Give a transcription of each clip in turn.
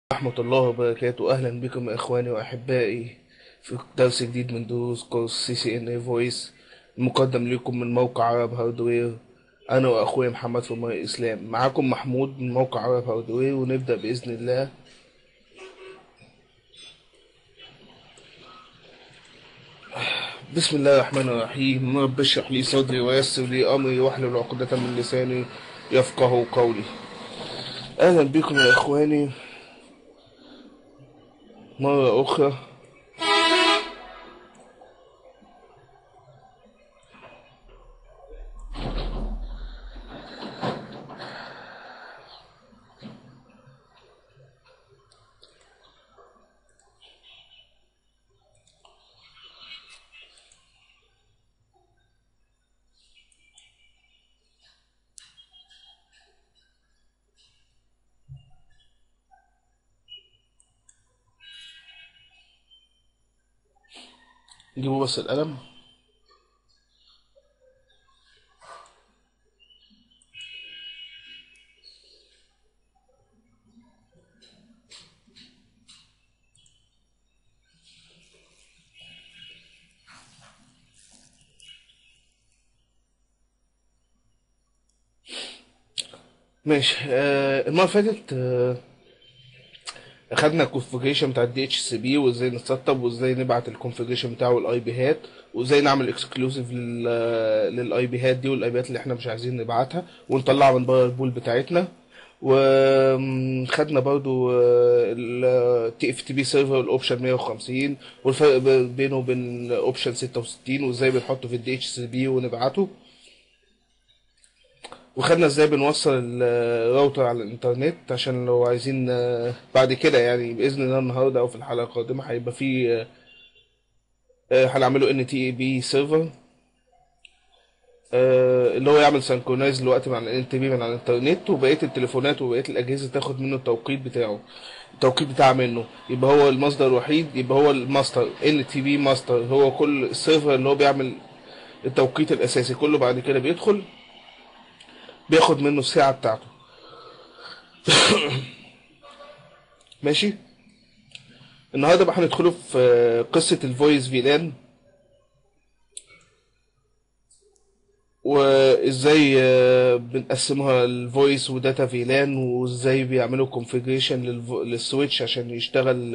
ورحمة الله وبركاته أهلا بكم يا إخواني وأحبائي في درس جديد من دروس كورس سي سي إن إي فويس المقدم لكم من موقع عرب هاردوير أنا وأخويا محمد في ماي إسلام معاكم محمود من موقع عرب هاردوير ونبدأ بإذن الله بسم الله الرحمن الرحيم رب اشرح لي صدري ويسر لي أمري واحلل عقدة من لساني يفقه قولي أهلا بكم يا إخواني مرة أخرى جيبوا بس القلم ماشي آه المرة اللي فاتت آه اخدنا الكونفيجريشن بتاع الدي اتش سي بي وازاي نسطب وازاي نبعت الكونفيجريشن بتاعه الاي بي هات وازاي نعمل اكسكلوسيف للاي بي هات دي والاي بيات اللي احنا مش عايزين نبعتها ونطلعها من بره البول بتاعتنا وخدنا برضو التي اف تي بي سيرفر الاوبشن 150 والفرق بينه وبين اوبشن 66 وازاي بنحطه في الدي اتش سي بي ونبعته وخدنا ازاي بنوصل الراوتر على الانترنت عشان لو عايزين بعد كده يعني باذن الله النهارده او في الحلقه القادمه هيبقى في هنعمله ان تي اي بي سيرفر اللي هو يعمل سنكرونايز الوقت مع الان تي بي من على الانترنت وبقيه التليفونات وبقيه الاجهزه تاخد منه التوقيت بتاعه التوقيت بتاعها منه يبقى هو المصدر الوحيد يبقى هو الماستر ان تي بي ماستر هو كل السيرفر اللي هو بيعمل التوقيت الاساسي كله بعد كده بيدخل بياخد منه الساعة بتاعته ماشي النهارده بقى هندخله في قصة الفويس فيلان وازاي بنقسمها الفويس وداتا فيلان وازاي بيعملوا كونفيجريشن للسويتش عشان يشتغل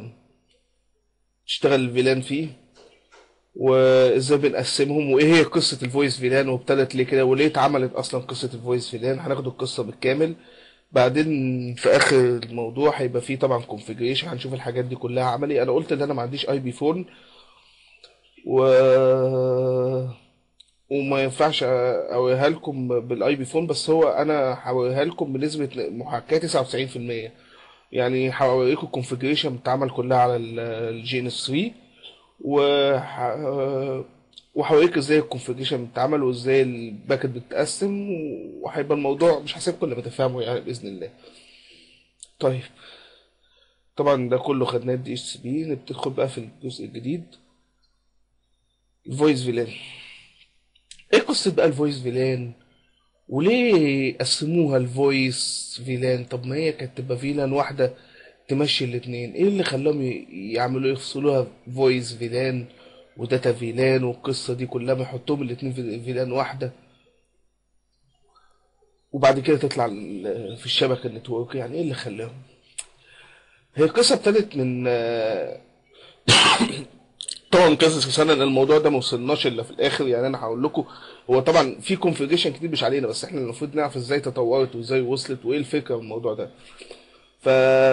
يشتغل الفيلان فيه وازاي بنقسمهم وايه هي قصه الفويس فيلان وابتدت ليه كده وليه اتعملت اصلا قصه الفويس فيلان هناخد القصه بالكامل بعدين في اخر الموضوع هيبقى فيه طبعا كونفيجريشن هنشوف الحاجات دي كلها عملي انا قلت ان انا ما عنديش اي بي فون و وما ينفعش اوريها لكم بالاي بي فون بس هو انا هوريها لكم بنسبه محاكاه 99% يعني هوريكم الكونفيجريشن بتتعمل كلها على الجي ان اس 3 و وهوريك ازاي الكونفيجريشن بتتعمل وازاي الباكت بتتقسم وهيبقى الموضوع مش هسيبكم لما تفهموا يعني باذن الله طيب طبعا ده كله خدناه دي اتش سي بي ندخل بقى في الجزء الجديد الفويس فيلان ايه قصه بقى الفويس فيلان وليه قسموها الفويس فيلان طب ما هي كانت تبقى فيلان واحده تمشي الاتنين ايه اللي خلاهم يعملوا يفصلوها فويس فيلان وداتا فيلان والقصه دي كلها ما يحطوهم الاتنين في فيلان واحده وبعد كده تطلع في الشبكه النتورك يعني ايه اللي خلاهم هي القصه ابتدت من طبعا كذا سنه ان الموضوع ده ما وصلناش الا في الاخر يعني انا هقول لكم هو طبعا في كونفيجريشن كتير مش علينا بس احنا المفروض نعرف ازاي تطورت وازاي وصلت وايه الفكره من الموضوع ده ف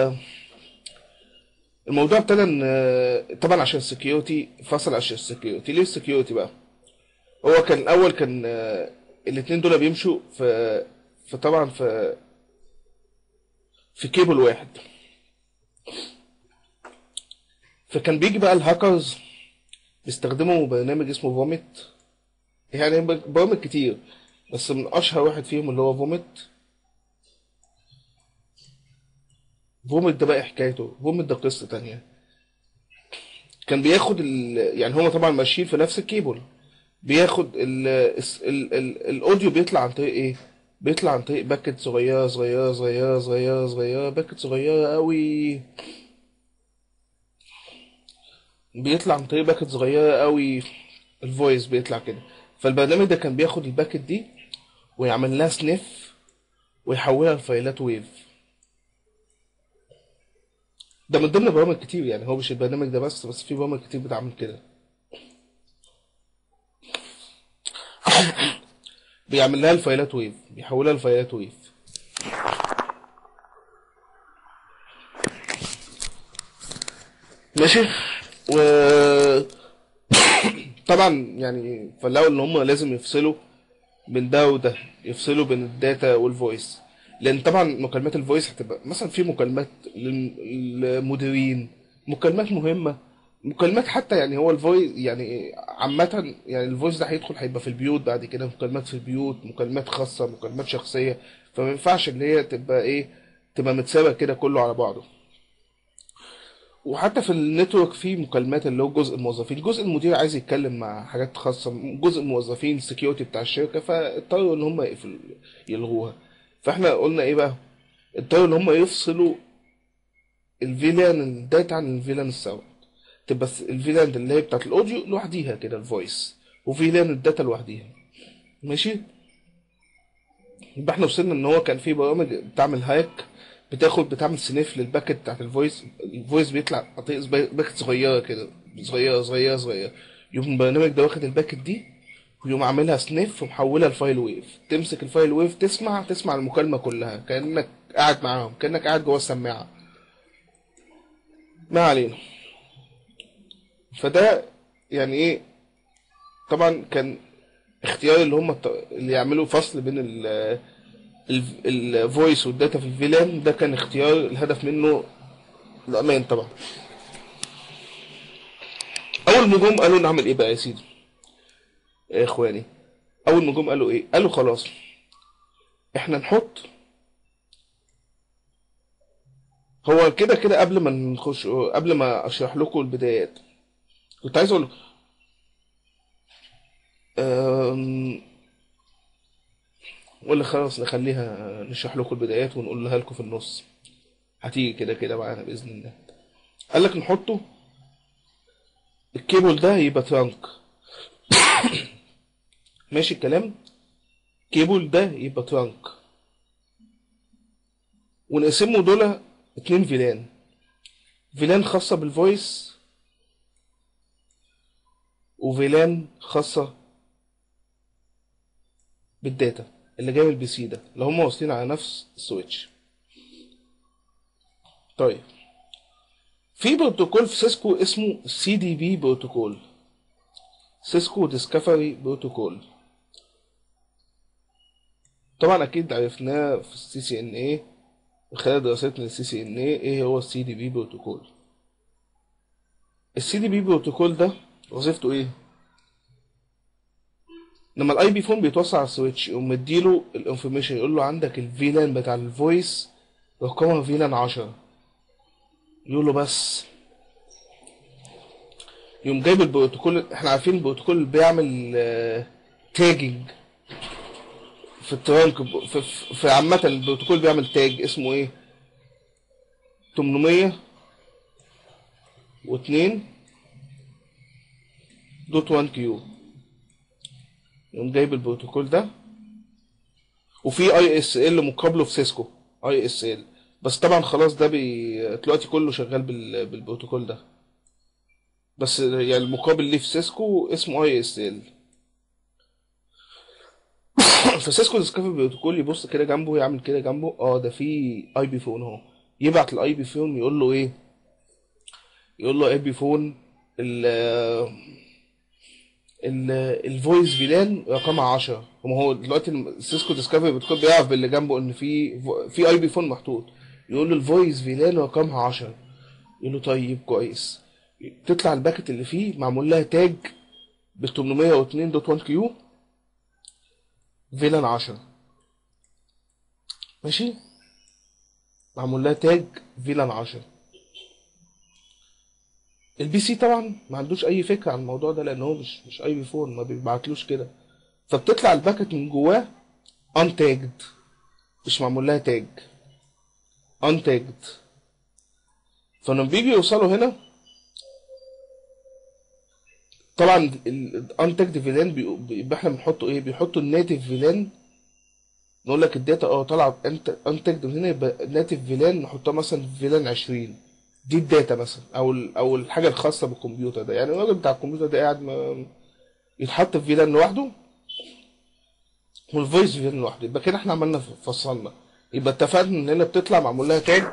الموضوع ابتدى ان طبعا عشان السكيورتي فصل عشان السكيورتي ليه السكيورتي بقى هو كان الاول كان الاثنين دول بيمشوا في في طبعا في في كيبل واحد فكان بيجي بقى الهاكرز بيستخدموا برنامج اسمه فوميت يعني برامج كتير بس من اشهر واحد فيهم اللي هو فوميت فوميت ده بقى حكايته فوميت ده قصة تانية كان بياخد ال... يعني هما طبعا ماشيين في نفس الكيبل بياخد ال... ال... ال... الاوديو بيطلع عن طريق ايه بيطلع عن طريق باكت صغيرة صغيرة صغيرة صغيرة صغيرة باكت صغيرة قوي بيطلع عن طريق باكت صغيرة قوي الفويس بيطلع كده فالبرنامج ده كان بياخد الباكت دي ويعمل لها سنيف ويحولها لفايلات ويف ده من ضمن برامج كتير يعني هو مش البرنامج ده بس بس في برامج كتير بتعمل كده بيعمل لها الفايلات ويف بيحولها لفايلات ويف ماشي و طبعا يعني فلقوا ان هم لازم يفصلوا بين ده وده يفصلوا بين الداتا والفويس لان طبعا مكالمات الفويس هتبقى مثلا في مكالمات للم- للمديرين مكالمات مهمه مكالمات حتى يعني هو الفويس يعني عامه يعني الفويس ده هيدخل هيبقى في البيوت بعد كده مكالمات في البيوت مكالمات خاصه مكالمات شخصيه فما ينفعش اللي هي تبقى ايه تبقى متسابه كده كله على بعضه وحتى في النتورك في مكالمات اللي هو جزء الموظفين جزء المدير عايز يتكلم مع حاجات خاصة جزء الموظفين السكيورتي بتاع الشركة فاضطروا ان هم يقفلوا يلغوها فاحنا قلنا ايه بقى اضطروا ان هم يفصلوا الفيلان الداتا عن الفيلان الساوند تبقى الفيلان اللي هي بتاعت الاوديو لوحديها كده الفويس وفيلان الداتا لوحديها ماشي يبقى احنا وصلنا ان هو كان في برامج بتعمل هاك بتاخد بتعمل سنيف للباكت بتاعت الفويس الفويس بيطلع عن طريق باكت صغيره كده صغيره صغيره صغيره يقوم البرنامج ده واخد الباكت دي ويقوم عاملها سنيف ومحولها لفايل ويف تمسك الفايل ويف تسمع تسمع المكالمه كلها كانك قاعد معاهم كانك قاعد جوه السماعه ما علينا فده يعني ايه طبعا كان اختيار اللي هم الط- اللي يعملوا فصل بين ال الفويس والداتا في الفيلان ده كان اختيار الهدف منه الامان طبعا اول ما جم قالوا نعمل ايه بقى يا سيدي يا اخواني اول ما جم قالوا ايه قالوا خلاص احنا نحط هو كده كده قبل ما نخش قبل ما اشرح لكم البدايات كنت عايز اقول أم... ولا خلاص نخليها نشرح لكم البدايات ونقولها لكم في النص هتيجي كده كده معانا بإذن الله قال لك نحطه الكيبل ده يبقى ترانك ماشي الكلام كيبل ده يبقى ترانك ونقسمه دول اتنين فيلان فيلان خاصة بالفويس وفيلان خاصة بالداتا اللي جاي من البي سي ده اللي هم واصلين على نفس السويتش طيب في بروتوكول في سيسكو اسمه سي دي بي بروتوكول سيسكو ديسكفري بروتوكول طبعا اكيد عرفناه في السي سي ان اي خلال دراستنا للسي سي ان اي ايه هو السي دي بي بروتوكول السي دي بي بروتوكول ده وظيفته ايه لما الاي بي فون بيتوصل على السويتش يقوم مديله الانفورميشن يقول له عندك الفيلان بتاع الفويس رقمها فيلان 10 يقول له بس يقوم جايب البروتوكول احنا عارفين البروتوكول اللي بيعمل تاجنج في الترانك ب- في, في في عامة البروتوكول بيعمل تاج اسمه ايه 800 و2 دوت 1 كيو يقوم جايب البروتوكول ده وفي اي اس ال مقابله في سيسكو اي اس ال بس طبعا خلاص ده بي... دلوقتي كله شغال بال... بالبروتوكول ده بس يعني المقابل ليه في سيسكو اسمه اي اس ال فسيسكو ديسكفري بروتوكول يبص كده جنبه يعمل كده جنبه اه ده في اي بي فون اهو يبعت الاي بي فون يقول له ايه يقول له اي بي فون ال ال الفويس فيلان رقمها 10 وما هو دلوقتي السيسكو ديسكفري بتكون بيعرف باللي جنبه ان في في اي بي فون محطوط يقول له الفويس فيلان رقمها 10 يقول له طيب كويس تطلع الباكت اللي فيه معمول لها تاج ب 802.1 كيو فيلان 10 ماشي معمول لها تاج فيلان 10 البي سي طبعا ما عندوش اي فكره عن الموضوع ده لان هو مش مش اي بي فون ما بيبعتلوش كده فبتطلع الباكت من جواه untagged مش معمول لها تاج untagged فلما بيجي يوصلوا هنا طبعا الانتاجد فيلان بيبقى احنا بنحطه ايه بيحطوا الناتيف فيلان نقول لك الداتا اه طالعه انت انتاجد من هنا يبقى ناتيف فيلان نحطها مثلا في فيلان 20 دي الداتا مثلا او ال- او الحاجه الخاصه بالكمبيوتر ده يعني الراجل بتاع الكمبيوتر ده قاعد ما يتحط في فيلان لوحده والفويس فيلان لوحده يبقى كده احنا عملنا فصلنا يبقى اتفقنا ان هنا بتطلع معمول لها تاج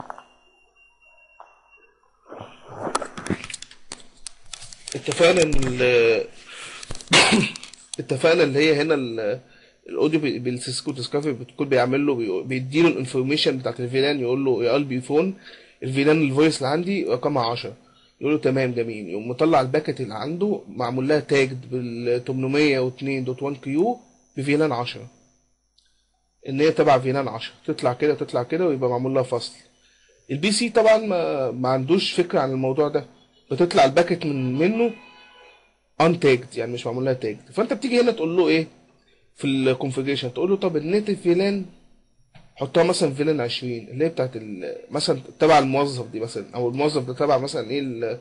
اتفقنا ان ال- اتفقنا اللي هي هنا ال- الاوديو بي- بالسيسكو ديسكفري بتكون بيعمل له بي- بيديله الانفورميشن بتاعت الفيلان يقول له يا قلبي فون الفيلان الفويس اللي عندي رقمها 10 يقول له تمام جميل يقوم مطلع الباكت اللي عنده معمول لها تاجد بال 802.1 كيو بفيلان 10 ان هي تبع فيلان 10 تطلع كده تطلع كده ويبقى معمول لها فصل البي سي طبعا ما, ما عندوش فكره عن الموضوع ده بتطلع الباكت من منه untagged يعني مش معمول لها tagged فانت بتيجي هنا تقول له ايه في الكونفيجريشن تقول له طب النيتف فيلان حطها مثلا فيلان 20 اللي هي بتاعت ال- مثلا تبع الموظف دي مثلا او الموظف ده تبع مثلا ايه ال-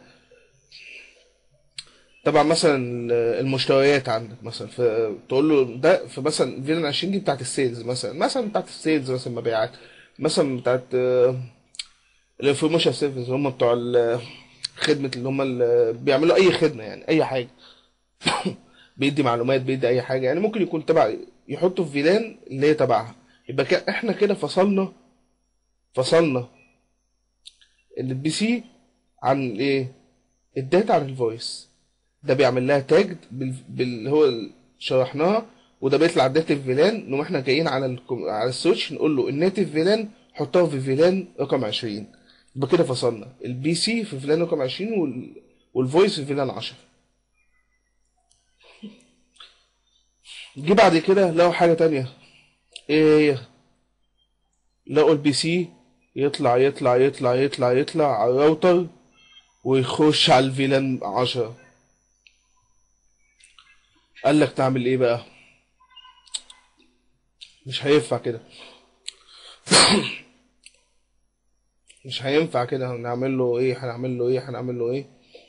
تبع مثلا ال- المشتريات عندك مثلا فتقول له ده في مثلا فيلان 20 دي بتاعت السيلز مثلا مثلا بتاعت السيلز مثلا مبيعات مثلا بتاعت الانفورميشن سيرفيس اللي هم بتوع ال- خدمة اللي هم اللي بيعملوا أي خدمة يعني أي حاجة بيدي معلومات بيدي أي حاجة يعني ممكن يكون تبع يحطوا في فيلان اللي هي تبعها يبقى كده إحنا كده فصلنا فصلنا البي سي عن إيه؟ الداتا عن الفويس ده بيعمل لها تاج بال... بال... هو ال- شرحناها وده بيطلع الداتا في فيلان نقوم احنا جايين على الكم... على السويتش نقول له الناتيف فيلان حطها في فيلان رقم 20 يبقى كده فصلنا البي سي في فيلان رقم 20 وال... والفويس في فيلان 10 جه بعد كده لقوا حاجة تانية ايه هي لقوا البي سي يطلع يطلع يطلع يطلع يطلع على الراوتر ويخش على الفيلان 10 قال لك تعمل ايه بقى مش هينفع كده مش هينفع كده هنعمل له ايه هنعمل له ايه هنعمل له ايه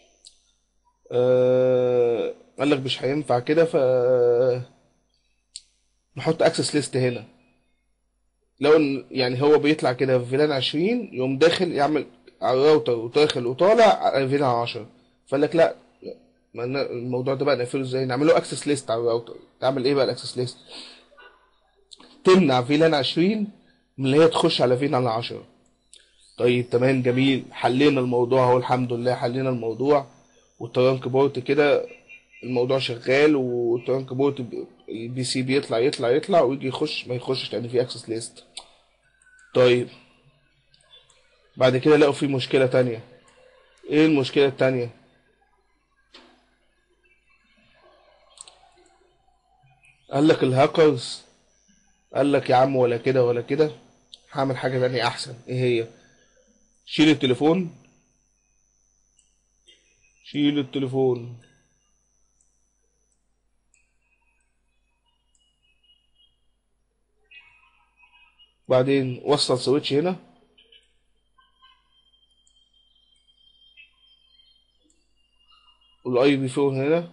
آه قال لك مش هينفع كده ف نحط اكسس ليست هنا لو إن- يعني هو بيطلع كده في فيلان 20 يقوم داخل يعمل على الراوتر وداخل وطالع على فيلان 10 فقال لك لا ما ن- الموضوع ده بقى نقفله ازاي نعمله اكسس ليست على الراوتر تعمل ايه بقى الاكسس ليست تمنع فيلان 20 من اللي هي تخش على فيلان 10 طيب تمام جميل حلينا الموضوع اهو الحمد لله حلينا الموضوع والترانك بورت كده الموضوع شغال والترانك بورت ب- البي سي بيطلع يطلع يطلع ويجي يخش ما يخشش لان في اكسس ليست طيب بعد كده لقوا في مشكلة تانية ايه المشكلة التانية قال لك الهاكرز قال لك يا عم ولا كده ولا كده هعمل حاجة تانية احسن ايه هي شيل التليفون شيل التليفون بعدين وصل سويتش هنا والاي بي فون هنا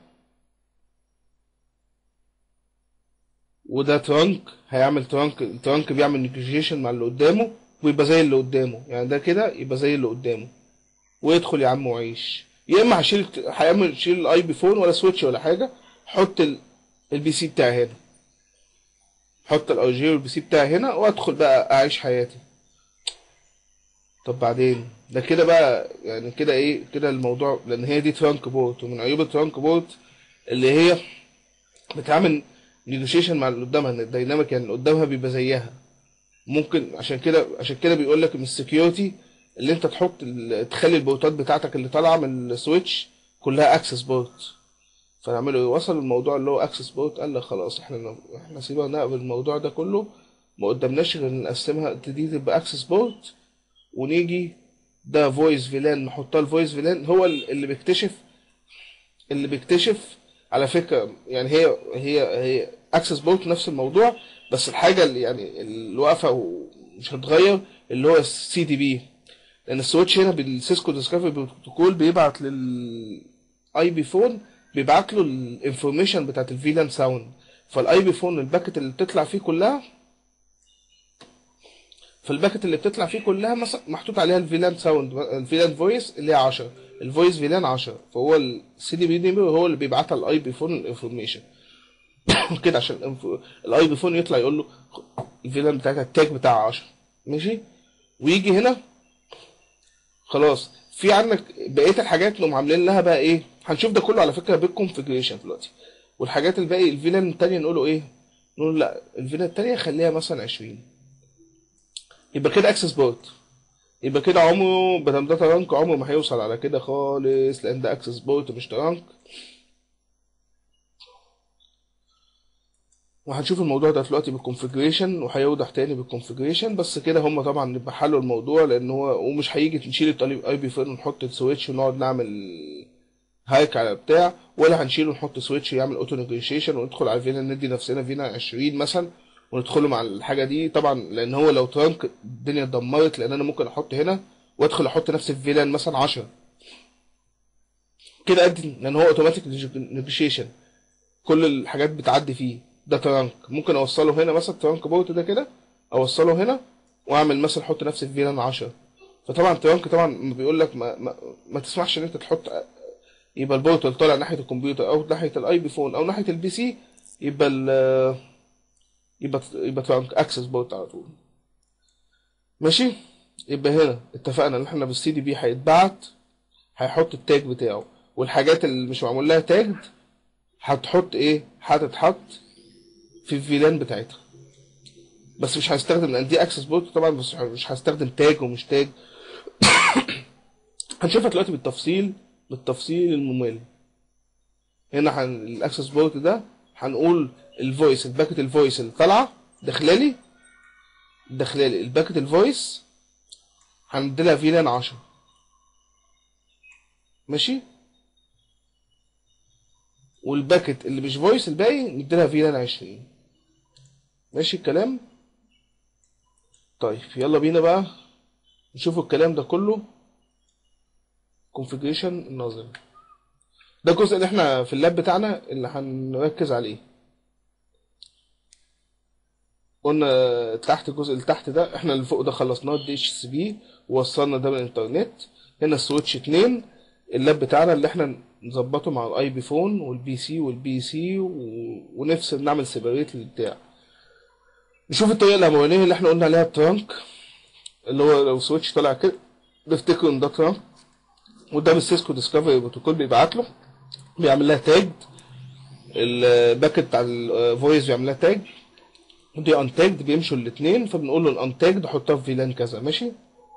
وده ترانك هيعمل ترانك الترانك بيعمل نيجوشيشن مع اللي قدامه ويبقى زي اللي قدامه يعني ده كده يبقى زي اللي قدامه ويدخل يا عم وعيش يا اما هشيل هيعمل شيل الاي بي فون ولا سويتش ولا حاجه حط ال- البي سي بتاعي هنا حط الاي جي والبي سي بتاعي هنا وادخل بقى اعيش حياتي طب بعدين ده كده بقى يعني كده ايه كده الموضوع لان هي دي ترانك بورت ومن عيوب الترانك بورت اللي هي بتعمل نيجوشيشن مع اللي قدامها ان الديناميك يعني اللي قدامها بيبقى زيها ممكن عشان كده عشان كده بيقول لك من السكيورتي اللي انت تحط ال- تخلي البورتات بتاعتك اللي طالعه من السويتش كلها اكسس بورت فنعمله ايه وصل الموضوع اللي هو اكسس بورت قال لك خلاص احنا احنا سيبنا نقبل الموضوع ده كله ما قدامناش غير نقسمها دي تبقى اكسس بورت ونيجي ده فويس فيلان نحطها الفويس فيلان هو ال- اللي بيكتشف اللي بيكتشف على فكرة يعني هي هي هي اكسس بورت نفس الموضوع بس الحاجه اللي يعني اللي واقفه ومش هتتغير اللي هو السي دي بي لان السويتش هنا بالسيسكو ديسكفري بروتوكول بيبعت للاي بي فون بيبعت له الانفورميشن بتاعت الفيلان ساوند فالاي بي فون الباكت اللي بتطلع فيه كلها فالباكت اللي بتطلع فيه كلها مثلا محطوط عليها الفيلان ساوند الفيلان فويس اللي هي 10 الفويس فيلان 10 فهو السي دي بي دي هو اللي بيبعتها الاي بي فون الانفورميشن كده عشان الاي بي فون يطلع يقول له الفيلان بتاعتها التاج بتاع 10 ماشي ويجي هنا خلاص في عندك بقيه الحاجات اللي هم عاملين لها بقى ايه هنشوف ده كله على فكره بالكونفجريشن دلوقتي والحاجات الباقي الفيلان التانية نقوله ايه نقول لا الفيلان التانية خليها مثلا 20 يبقى كده اكسس بورت يبقى كده عمره بدل ده ترانك عمره ما هيوصل على كده خالص لان ده اكسس بورت مش ترانك وهنشوف الموضوع ده دلوقتي بالكونفجريشن وهيوضح تاني بالكونفجريشن بس كده هم طبعا نبقى حلوا الموضوع لان هو ومش هيجي نشيل الاي بي فين ونحط السويتش ونقعد نعمل هايك على بتاع ولا هنشيله ونحط سويتش يعمل اوتو نيجوشيشن وندخل على فينا ندي نفسنا فينا 20 مثلا وندخله مع الحاجه دي طبعا لان هو لو ترانك الدنيا اتدمرت لان انا ممكن احط هنا وادخل احط نفسي في فيلان مثلا 10 كده ادي لان هو اوتوماتيك نيجوشيشن كل الحاجات بتعدي فيه ده ترانك ممكن اوصله هنا مثلا ترانك بورت ده كده اوصله هنا واعمل مثلا احط نفسي في فيلان 10 فطبعا ترانك طبعا بيقول لك ما, ما, ما تسمحش ان انت تحط يبقى البورت اللي طالع ناحيه الكمبيوتر او ناحيه الاي بي فون او ناحيه البي سي يبقى ال يبقى يبقى ترانك اكسس بورت على طول ماشي يبقى هنا اتفقنا ان احنا بالسي دي بي هيتبعت هيحط التاج بتاعه والحاجات اللي مش معمول لها تاج هتحط ايه هتتحط في الفيلان بتاعتها بس مش هستخدم لان دي اكسس بورت طبعا بس مش هستخدم تاج ومش تاج هنشوفها دلوقتي بالتفصيل بالتفصيل الممل هنا هن... الاكسس بورت ده هنقول الفويس الباكت الفويس اللي طالعه داخلالي داخلالي الباكت الفويس هنديلها فيلان 10 ماشي والباكت اللي مش فويس الباقي نديلها فيلان 20 ماشي الكلام طيب يلا بينا بقى نشوف الكلام ده كله configuration النظري ده الجزء اللي احنا في اللاب بتاعنا اللي هنركز عليه قلنا تحت الجزء اللي تحت ده احنا اللي فوق ده خلصناه الدي اتش سي بي ووصلنا ده بالانترنت هنا السويتش 2 اللاب بتاعنا اللي احنا نظبطه مع الاي بي فون والبي سي والبي سي و... ونفصل نعمل سيبريت للبتاع نشوف الطريقه الاولانيه اللي احنا قلنا عليها الترانك اللي هو لو سويتش طالع كده نفتكر ان ده ترانك قدام السيسكو ديسكفري بروتوكول بيبعت له بيعمل لها تاج الباكت بتاع الفويس بيعمل لها تاج ودي انتاجد بيمشوا الاثنين فبنقول له الانتاجد حطها في فيلان كذا ماشي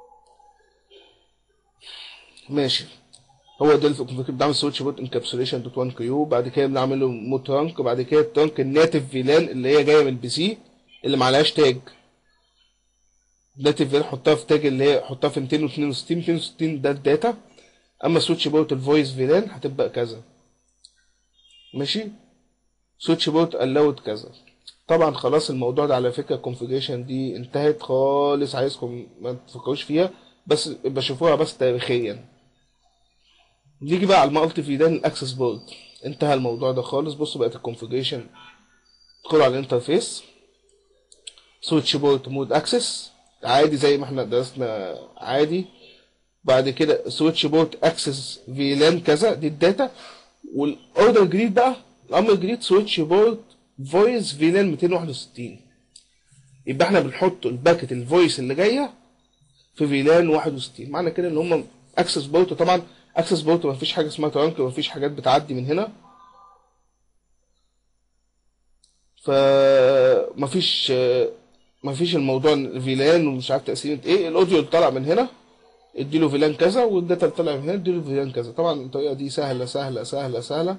ماشي هو ده الكونفيجر بنعمل سويتش بوت انكابسوليشن دوت 1 كيو بعد كده بنعمل له مود ترانك وبعد كده الترانك الناتف فيلان اللي هي جايه من البي سي اللي معلهاش تاج ناتف فيلان حطها في تاج اللي هي حطها في 262 262 ده الداتا اما سويتش بورت الفويس فيلان هتبقى كذا ماشي سويتش بورت الاود كذا طبعا خلاص الموضوع ده على فكره الكونفيجريشن دي انتهت خالص عايزكم ما تفكروش فيها بس بشوفوها بس تاريخيا نيجي بقى على المالتي فيلان الاكسس بورد انتهى الموضوع ده خالص بصوا بقت الكونفيجريشن ادخلوا على الانترفيس سويتش بورت مود اكسس عادي زي ما احنا درسنا عادي بعد كده سويتش بورت اكسس فيلان كذا دي الداتا والاوردر الجديد بقى الامر الجديد سويتش بورت فويس فيلان 261 يبقى احنا بنحط الباكت الفويس اللي جايه في فيلان 61 معنى كده ان هم اكسس بورت طبعا اكسس بورت ما فيش حاجه اسمها ترانك ما فيش حاجات بتعدي من هنا فما فيش ما فيش الموضوع فيلان ومش عارف تقسيمه ايه الاوديو اللي طالع من هنا اديله فيلان كذا والداتا اللي طالع من هنا اديله فيلان كذا طبعا الطريقه دي سهله سهله سهله سهله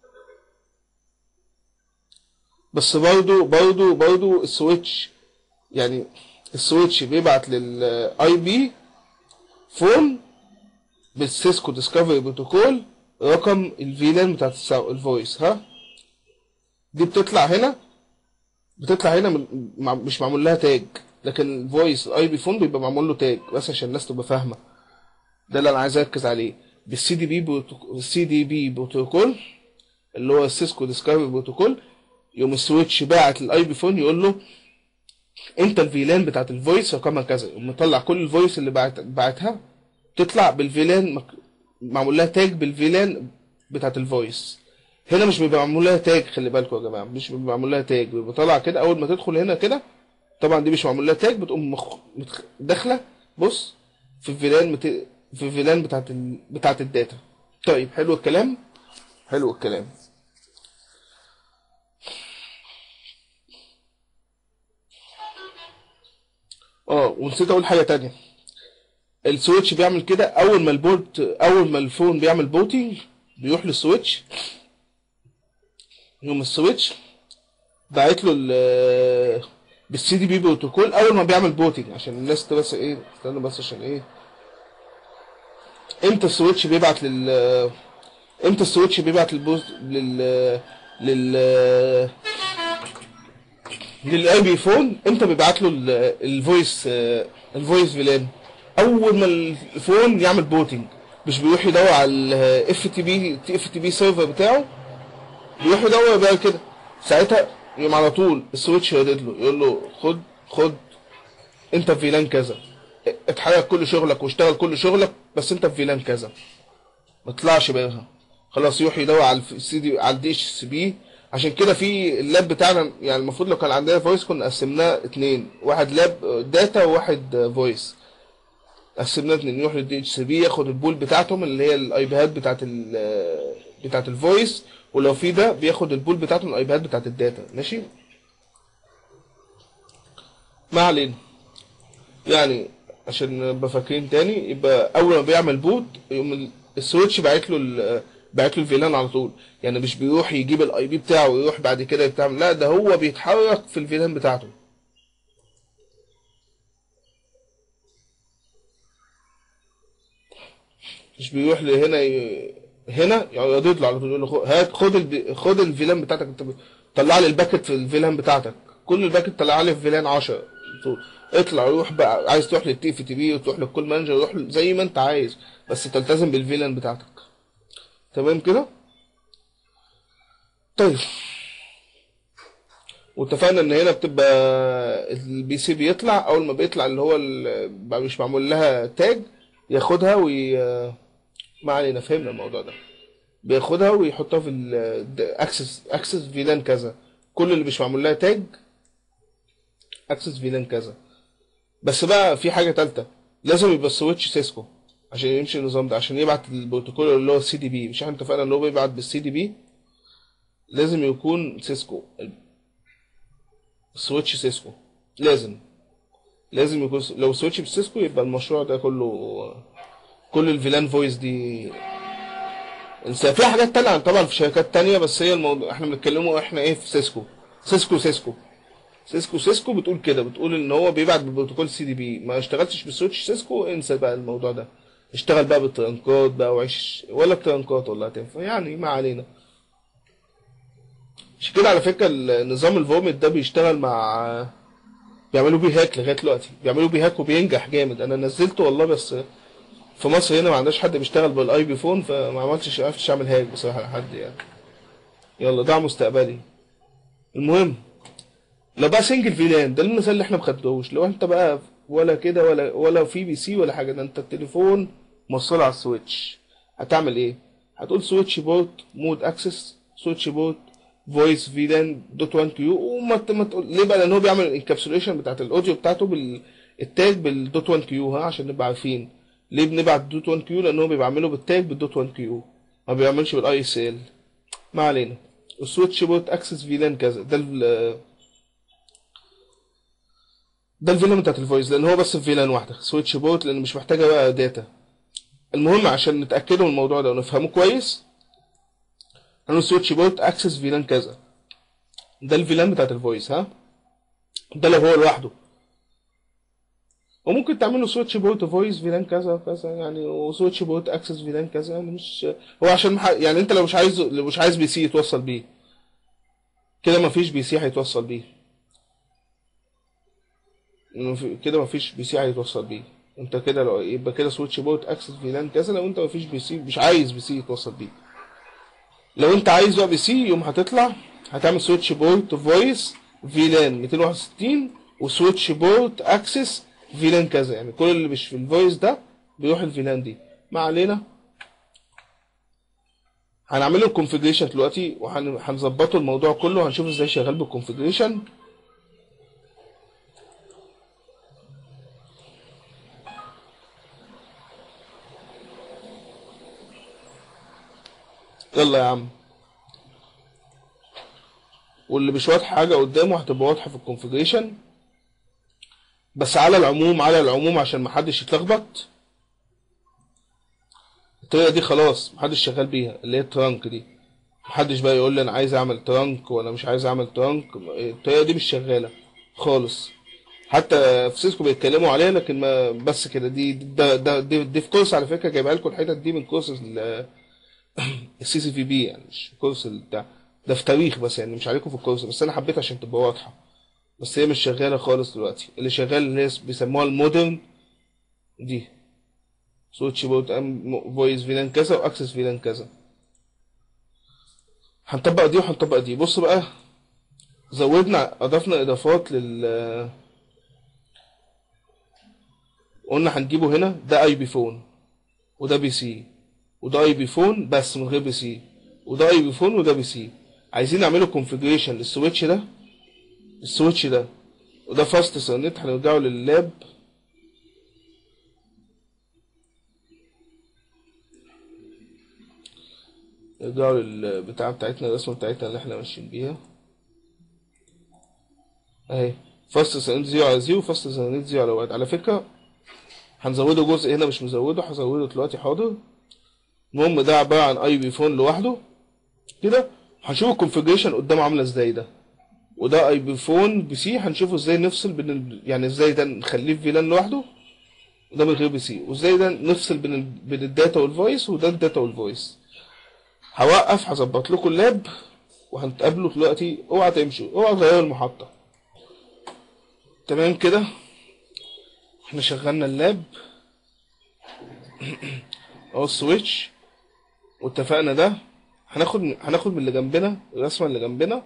بس برضو برضو برضو السويتش يعني السويتش بيبعت للاي بي فون بالسيسكو ديسكفري بروتوكول رقم الفيلان بتاعت الفويس ها دي بتطلع هنا بتطلع هنا من مع- مش معمول لها تاج لكن الفويس الاي بي فون بيبقى معمول له تاج بس عشان الناس تبقى فاهمه ده اللي انا عايز اركز عليه بالسي دي بي بالسي دي بي بروتوكول اللي هو السيسكو ديسكفري بروتوكول يوم السويتش باعت للاي بي فون يقول له انت الفيلان بتاعت الفويس رقمها كذا يقوم مطلع كل الفويس اللي بعت بعتها تطلع بالفيلان مك... معمول لها تاج بالفيلان بتاعت الفويس هنا مش بيبقى معمول لها تاج خلي بالكم يا جماعه مش بيبقى معمول لها تاج بيبقى طالع كده اول ما تدخل هنا كده طبعا دي مش معمول لها تاج بتقوم مخ... متخ... داخله بص في الفيلان مت... في الفيلان بتاعت ال... بتاعت الداتا طيب حلو الكلام حلو الكلام اه ونسيت اقول حاجه تانية السويتش بيعمل كده اول ما البورت اول ما الفون بيعمل بوتينج بيروح للسويتش يوم السويتش باعت له ال بالسي دي بي بروتوكول اول ما بيعمل بوتينج عشان الناس بس ايه استنى بس عشان ايه امتى السويتش بيبعت لل امتى السويتش بيبعت للبوست لل لل للاي بي فون امتى بيبعت له ال- الفويس آه، الفويس فيلان اول ما الفون يعمل بوتينج مش بيروح يدور على الاف تي بي اف تي بي سيرفر بتاعه بيروح يدور بقى كده ساعتها يقوم على طول السويتش يردد له يقول له خد خد انت في فيلان كذا اتحرك كل شغلك واشتغل كل شغلك بس انت في فيلان كذا ما تطلعش بيها خلاص يروح يدور على السي دي على الدي اتش سي بي عشان كده في اللاب بتاعنا يعني المفروض لو كان عندنا فويس كنا قسمناه اتنين واحد لاب داتا وواحد فويس قسمناه اتنين يروح للدي اتش سي بي ياخد البول بتاعتهم اللي هي الايباد بتاعت ال بتاعت الفويس ولو في ده بياخد البول بتاعته من الايباد بتاعت الداتا ماشي ما علينا يعني عشان نبقى فاكرين تاني يبقى اول ما بيعمل بوت يقوم ال- السويتش باعت له ال- باعت له الفيلان على طول يعني مش بيروح يجيب الاي بي بتاعه ويروح بعد كده بتعمل لا ده هو بيتحرك في الفيلان بتاعته مش بيروح لهنا ي... هنا يقعد يطلع على طول يقول له خد- هات خد الب... خد الفيلان بتاعتك انت ب- طلع لي الباكت في الفيلان بتاعتك كل الباكت طلع لي في فيلان 10 طول. اطلع روح بقى عايز تروح للتي في تي بي وتروح للكول مانجر روح ل- زي ما انت عايز بس تلتزم بالفيلان بتاعتك تمام كده طيب واتفقنا ان هنا بتبقى البي سي بيطلع اول ما بيطلع اللي هو ال- بقى مش معمول لها تاج ياخدها وي ما علينا فهمنا الموضوع ده بياخدها ويحطها في الاكسس اكسس فيلان كذا كل اللي مش معمول لها تاج اكسس فيلان كذا بس بقى في حاجه تالته لازم يبقى السويتش سيسكو عشان يمشي النظام ده عشان يبعت البروتوكول اللي هو السي دي بي مش احنا اتفقنا ان هو بيبعت بالسي دي بي لازم يكون سيسكو السويتش سيسكو لازم لازم يكون لو سويتش بسيسكو يبقى المشروع ده كله كل الفيلان فويس دي انسى في حاجات تانية طبعا في شركات تانية بس هي الموضوع احنا بنتكلموا احنا ايه في سيسكو سيسكو سيسكو سيسكو سيسكو بتقول كده بتقول ان هو بيبعت بالبروتوكول سي دي بي ما اشتغلتش بالسويتش سيسكو انسى بقى الموضوع ده اشتغل بقى بالترنكات بقى وعيش ولا بترنكات والله هتنفع يعني ما علينا مش كده على فكرة النظام الفوميت ده بيشتغل مع بيعملوا بيه هاك لغاية دلوقتي بيعملوا بيه هاك وبينجح جامد انا نزلته والله بس في مصر هنا ما عندناش حد بيشتغل بالاي بي فون فما عملتش عرفتش اعمل هاك بصراحة لحد يعني يلا ده مستقبلي المهم لو بقى سنجل فيلان ده المثال اللي احنا مخدوش لو انت بقى ولا كده ولا ولا في بي سي ولا حاجه ده انت التليفون موصله على السويتش هتعمل ايه هتقول سويتش بورت مود اكسس سويتش بورت فويس فيلان دوت 1 كيو وما ت- ما تقول ليه بقى لان هو بيعمل الانكابسوليشن بتاعت الاوديو بتاعته بالتاج بالدوت 1 كيو ها عشان نبقى عارفين ليه بنبعت دوت 1 كيو لان هو بيبقى عامله بالتاج بالدوت 1 كيو ما بيعملش بالاي اس ال ما علينا السويتش بورت اكسس فيلان كذا ده ال- ده الفيلان بتاعت الفويس لان هو بس فيلان واحده سويتش بورت لان مش محتاجه بقى داتا المهم عشان نتاكدوا من الموضوع ده ونفهمه كويس هنقول سويتش بورت اكسس فيلان كذا ده الفيلان بتاعت الفويس ها ده لو هو لوحده وممكن تعمله سويتش بورت فويس فيلان كذا كذا يعني وسويتش بورت اكسس فيلان كذا يعني مش هو عشان مح... يعني انت لو مش عايز لو مش عايز بي سي يتوصل بيه كده مفيش بي سي هيتوصل بيه إنه في- كده مفيش بي سي هيتوصل بيه انت كده لو يبقى كده سويتش بورت اكسس فيلان كذا لو انت مفيش بي سي مش عايز بي سي يتوصل بيه لو انت عايز بقى بي سي يوم هتطلع هتعمل سويتش بورت فويس فيلان 261 وسويتش بورت اكسس فيلان كذا يعني كل اللي مش في الفويس ده بيروح الفيلان دي ما علينا هنعمل له الكونفيجريشن دلوقتي وهنظبطه الموضوع كله وهنشوف ازاي شغال بالكونفيجريشن يلا يا عم واللي مش واضح حاجة قدامه هتبقى واضحة في الكونفيجريشن بس على العموم على العموم عشان محدش يتلخبط الطريقة دي خلاص محدش شغال بيها اللي هي الترانك دي محدش بقى يقول لي انا عايز اعمل ترانك ولا مش عايز اعمل ترانك الطريقة دي مش شغالة خالص حتى في سيسكو بيتكلموا عليها لكن ما بس كده دي ده ده دي, دي في كورس على فكرة جايبها لكم الحتت دي من كورس ال- السي سي في بي يعني مش كورس بتاع ده في تاريخ بس يعني مش عليكم في الكورس بس انا حبيت عشان تبقى واضحه بس هي مش شغاله خالص دلوقتي اللي شغال اللي هي بيسموها المودرن دي سويتش بورت ام فويس فيلان كذا واكسس فيلان كذا هنطبق دي وهنطبق دي بص بقى زودنا اضفنا اضافات لل قلنا هنجيبه هنا ده اي بي فون وده بي سي وده اي بي فون بس من غير بي سي وده اي بي فون وده بي سي عايزين نعمله كونفيجريشن للسويتش ده السويتش ده وده فاست سنت هنرجعه لللاب نرجعه للبتاع بتاعتنا الرسمه بتاعتنا اللي احنا ماشيين بيها اهي فاست سنت زيرو على زيرو فاست سنت زيرو على واحد على فكره هنزوده جزء هنا مش مزوده هزوده دلوقتي حاضر المهم ده عبارة عن اي بي فون لوحده كده هنشوف الكونفيجريشن قدامه عاملة ازاي ده وده اي بي فون بي سي هنشوفه ازاي نفصل بين ال... يعني ازاي ده نخليه في فيلان لوحده وده من غير بي سي وازاي ده نفصل بين ال... بين الداتا والفويس وده الداتا والفويس هوقف هظبط لكم اللاب وهنتقابلوا دلوقتي اوعى تمشوا اوعى تغيروا المحطة تمام كده احنا شغلنا اللاب اهو السويتش واتفقنا ده هناخد هناخد من اللي جنبنا الرسمه اللي جنبنا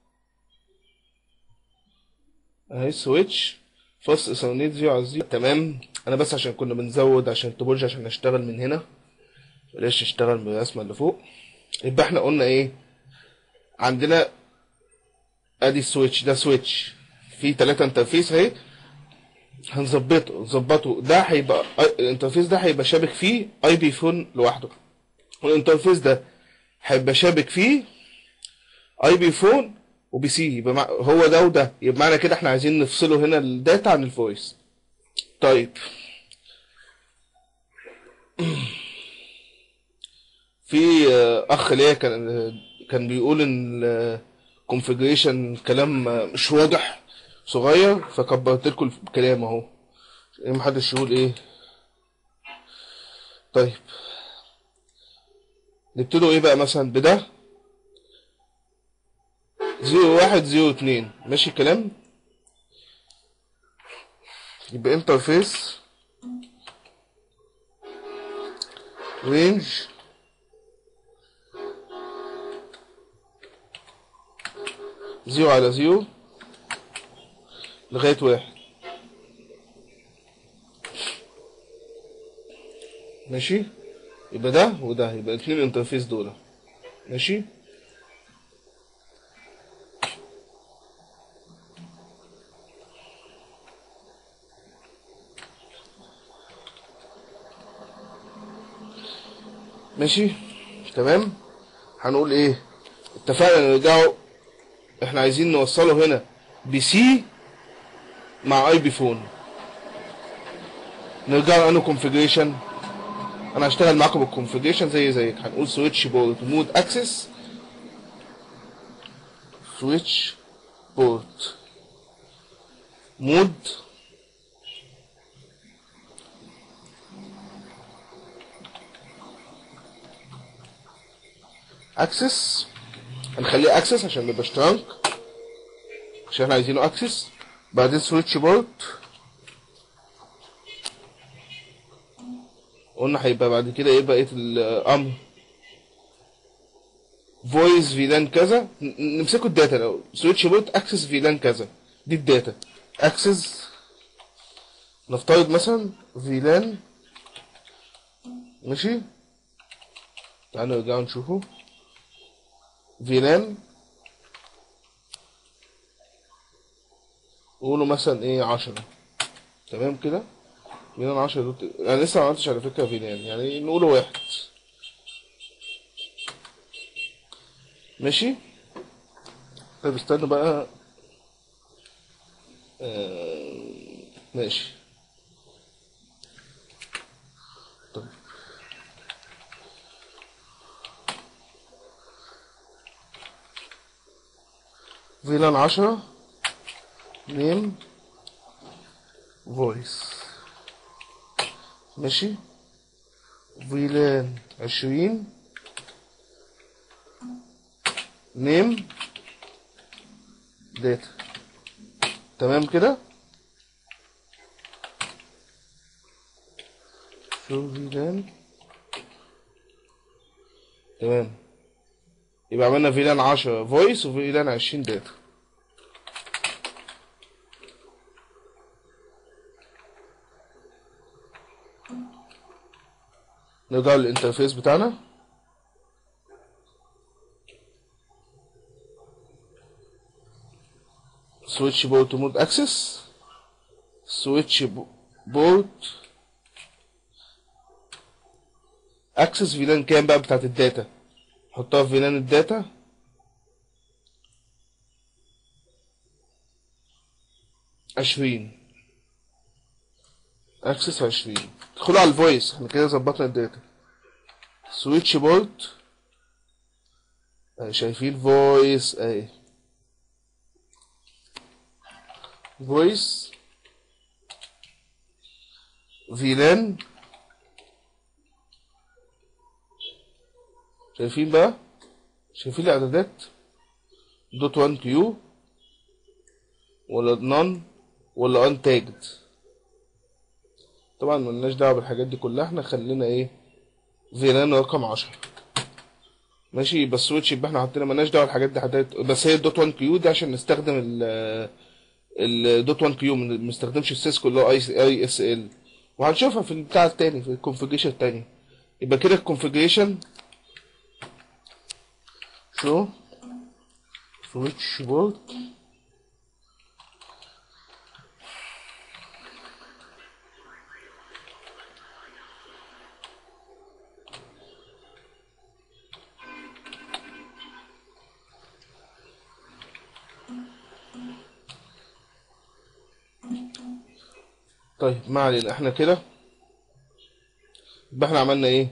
اهي السويتش فاست ايثرنت زيرو على زيرو تمام انا بس عشان كنا بنزود عشان تبولج عشان نشتغل من هنا بلاش نشتغل من الرسمه اللي فوق يبقى احنا قلنا ايه عندنا ادي السويتش ده سويتش في ثلاثة انترفيس اهي هنظبطه نظبطه ده هيبقى الانترفيس ده هيبقى شابك فيه اي بي فون لوحده والانترفيس ده هيبقى شابك فيه اي بي فون وبي سي يبقى مع... هو ده وده يبقى معنى كده احنا عايزين نفصله هنا الداتا عن الفويس طيب في آه، اخ ليا كان كان بيقول ان الكونفيجريشن كلام آه، مش واضح صغير فكبرت لكم الكلام اهو إيه محدش يقول ايه طيب نبتدوا ايه بقى مثلا بده زيرو واحد زيرو اتنين ماشي الكلام يبقى انترفيس رينج زيرو على زيرو لغاية واحد ماشي يبقى ده وده يبقى اتنين انترفيس دول ماشي ماشي تمام هنقول ايه اتفقنا نرجعوا احنا عايزين نوصله هنا بي سي مع اي بي فون نرجع لانه كونفيجريشن انا هشتغل معاكم بالكونفيجريشن زي زيك هنقول سويتش بورت مود اكسس سويتش بورت مود اكسس هنخليه اكسس عشان نبقى اشتراك عشان احنا عايزينه اكسس بعدين سويتش بورت قلنا هيبقى بعد كده ايه بقيه الامر فويس فيلان كذا ن- نمسكوا الداتا الاول سويتش بورت اكسس فيلان كذا دي الداتا اكسس نفترض مثلا فيلان ماشي تعالوا نرجع نشوفه فيلان قولوا مثلا ايه عشرة تمام كده فيلان عشرة دوت انا لسه ما عملتش على فكرة فيلان يعني نقوله واحد ماشي طيب استنى بقى آه، ماشي طيب فيلان عشرة نيم فويس ماشي فيلان عشرين نيم داتا تمام كده شو فيلان تمام يبقى عملنا فيلان عشرة فويس وفيلان عشرين داتا نرجع للانترفيس بتاعنا switch board to mode access switch bo- board access فيلان كام بقى بتاعت الداتا حطها في فيلان الداتا عشرين اكسس عشرين ادخلوا على الفويس احنا كده ظبطنا الداتا سويتش بورد اهي شايفين فويس اهي فويس فيلان شايفين بقى شايفين الاعدادات دوت 1 كيو ولا نون ولا ان تاجد طبعا ملناش دعوه بالحاجات دي كلها احنا خلينا ايه فيلان رقم 10 ماشي بس سويتش يبقى احنا حطينا ملناش دعوه بالحاجات دي حطيت بس هي الدوت 1 كيو دي عشان نستخدم ال الدوت 1 كيو ما نستخدمش السيسكو اللي هو اي اي اس ال وهنشوفها في البتاع التاني في الكونفيجريشن التاني يبقى كده الكونفيجريشن شو سويتش بورد طيب ما علينا احنا كده يبقى احنا عملنا ايه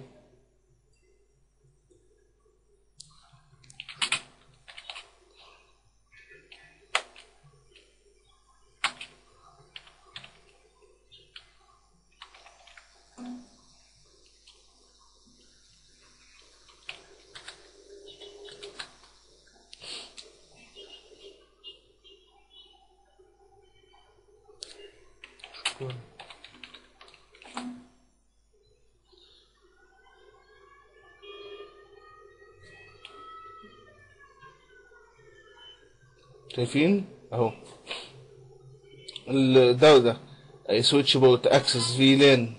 شايفين اهو ال- ده وده اي سويتش بورت اكسس في لان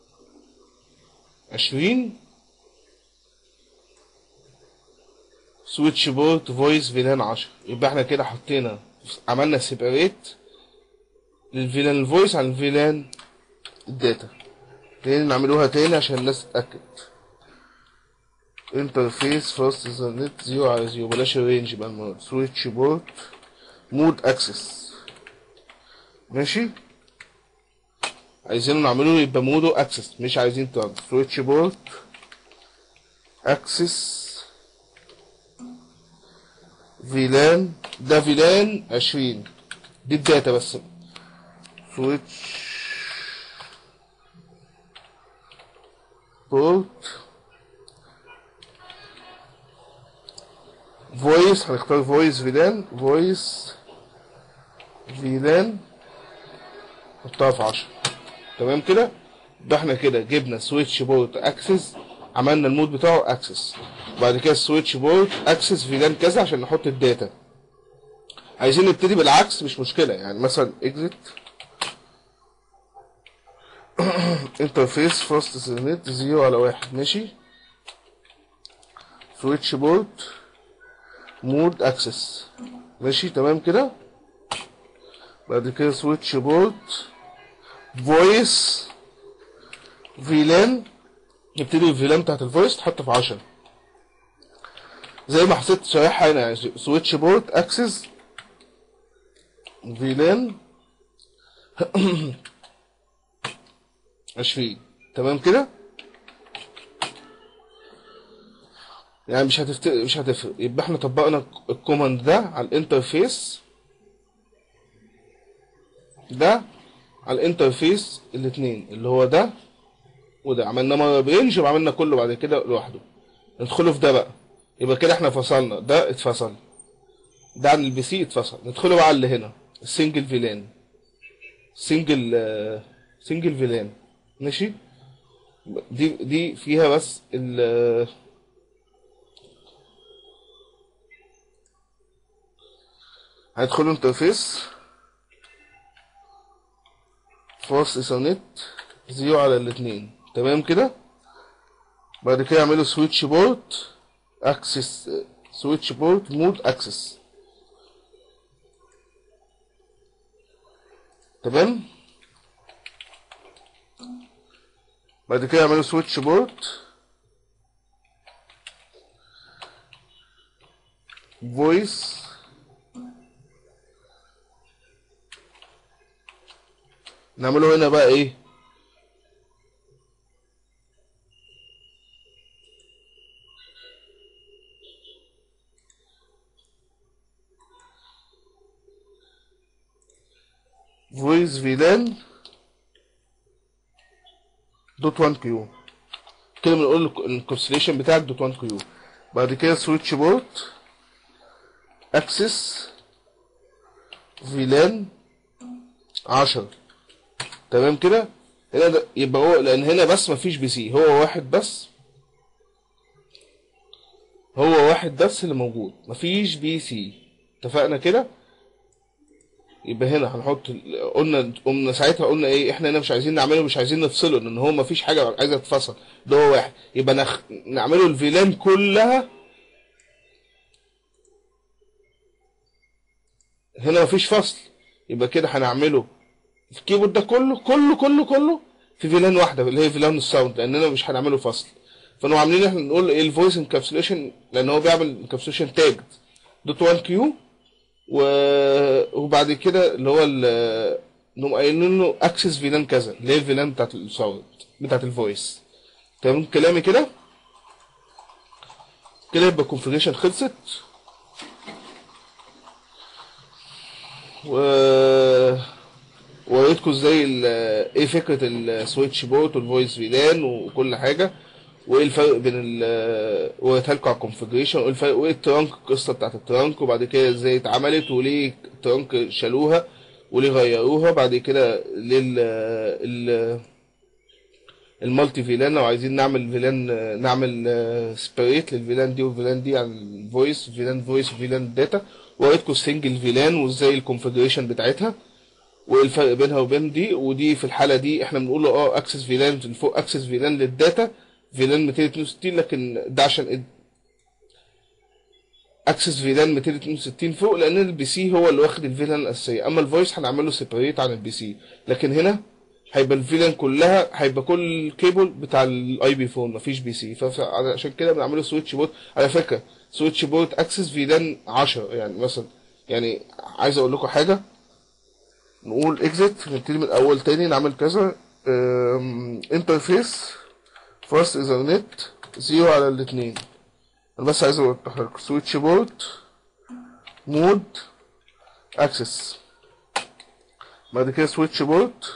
عشرين سويتش بورت فويس فيلان عشرة يبقى احنا كده حطينا عملنا سيبريت للفيلان الفويس عن الفيلان الداتا تاني نعملوها تاني عشان الناس تتأكد انترفيس فاست نت زيرو على زيرو بلاش الرينج يبقى المود سويتش بورت مود اكسس ماشي عايزينه نعمله يبقى موده اكسس مش عايزين ترانس سويتش بورت اكسس فيلان ده فيلان عشرين دي الداتا بس سويتش بورت فويس هنختار فويس فيلان فويس فيلان نحطها في عشرة تمام كده يبقى احنا كده جبنا سويتش بورت اكسس عملنا المود بتاعه اكسس وبعد كده سويتش بورت اكسس فيلان كذا عشان نحط الداتا عايزين نبتدي بالعكس مش مشكلة يعني مثلا اكزit انترفيس فاست سيرنت زيرو على واحد ماشي سويتش بورت مود اكسس ماشي تمام كده بعد كده سويتش بورت فويس فيلان نبتدي الفيلان بتاعت الفويس تحط في 10 زي ما حسيت شريحة هنا يعني سويتش بورت اكسس فيلان 20 تمام كده يعني مش هتفت... مش هتفرق يبقى احنا طبقنا الكوماند ده على الانترفيس ده على الانترفيس الاثنين اللي هو ده وده عملنا مره برينج وعملنا كله بعد كده لوحده ندخله في ده بقى يبقى كده احنا فصلنا ده اتفصل ده عن البي سي اتفصل ندخله بقى على اللي هنا السنجل فيلان سنجل آه، سنجل فيلان ماشي دي دي فيها بس ال هيدخلوا انترفيس فاست ايثرنت زيرو على الاتنين تمام كده بعد كده يعملوا سويتش بورت اكسس سويتش بورت مود اكسس تمام بعد كده يعملوا سويتش بورت فويس نعمله هنا بقى ايه فويس فيلان دوت 1 كيو كده بنقول الكونستليشن بتاعك دوت 1 كيو بعد كده سويتش بورت اكسس فيلان 10 تمام كده هنا ده يبقى هو لان هنا بس مفيش بي سي هو واحد بس هو واحد بس اللي موجود مفيش بي سي اتفقنا كده يبقى هنا هنحط ال- قلنا قلنا ساعتها قلنا ايه احنا هنا مش عايزين نعمله مش عايزين نفصله لان هو مفيش حاجه عايزه تتفصل ده هو واحد يبقى نخ... نعمله الفيلان كلها هنا مفيش فصل يبقى كده هنعمله الكيبورد ده كله كله كله كله في فيلان واحده اللي هي فيلان الساوند لاننا مش هنعمله فصل فنقوم عاملين احنا نقول ايه الفويس انكابسوليشن لان هو بيعمل انكابسوليشن تاج دوت 1 كيو و... وبعد كده اللي هو ال نقوم قايلين له اكسس فيلان كذا اللي هي الفيلان بتاعت الساوند بتاعت الفويس تمام كلامي كده كده يبقى الكونفيجريشن خلصت و وريتكم ازاي ال- ايه فكره السويتش بورت والفويس فيلان وكل حاجه وايه الفرق بين ال وريتها لكم على الكونفجريشن وايه الفرق وايه الترانك القصه بتاعت الترانك وبعد كده ازاي اتعملت وليه الترانك شالوها وليه غيروها بعد كده ليه ال ال المالتي فيلان لو عايزين نعمل فيلان نعمل سبريت للفيلان دي والفيلان دي على الفويس فيلان فويس وفيلان داتا وريتكم السنجل فيلان وازاي الكونفجريشن بتاعتها وايه الفرق بينها وبين دي ودي في الحاله دي احنا بنقول له اه اكسس فيلان فوق اكسس فيلان للداتا فيلان 262 لكن ده عشان اكسس فيلان 262 فوق لان البي سي هو اللي واخد الفيلان الاساسيه اما الفويس هنعمله سيبريت عن البي سي لكن هنا هيبقى الفيلان كلها هيبقى كل كيبل بتاع الاي بي فون مفيش بي سي فعشان كده بنعمله سويتش بوت على فكره سويتش بوت اكسس فيلان 10 يعني مثلا يعني عايز اقول لكم حاجه نقول اكزيت نبتدي من الاول تاني نعمل كذا انترفيس فاست ايثرنت زيرو على الاثنين انا بس عايز اوضح لكم سويتش بورت مود اكسس بعد كده سويتش بورت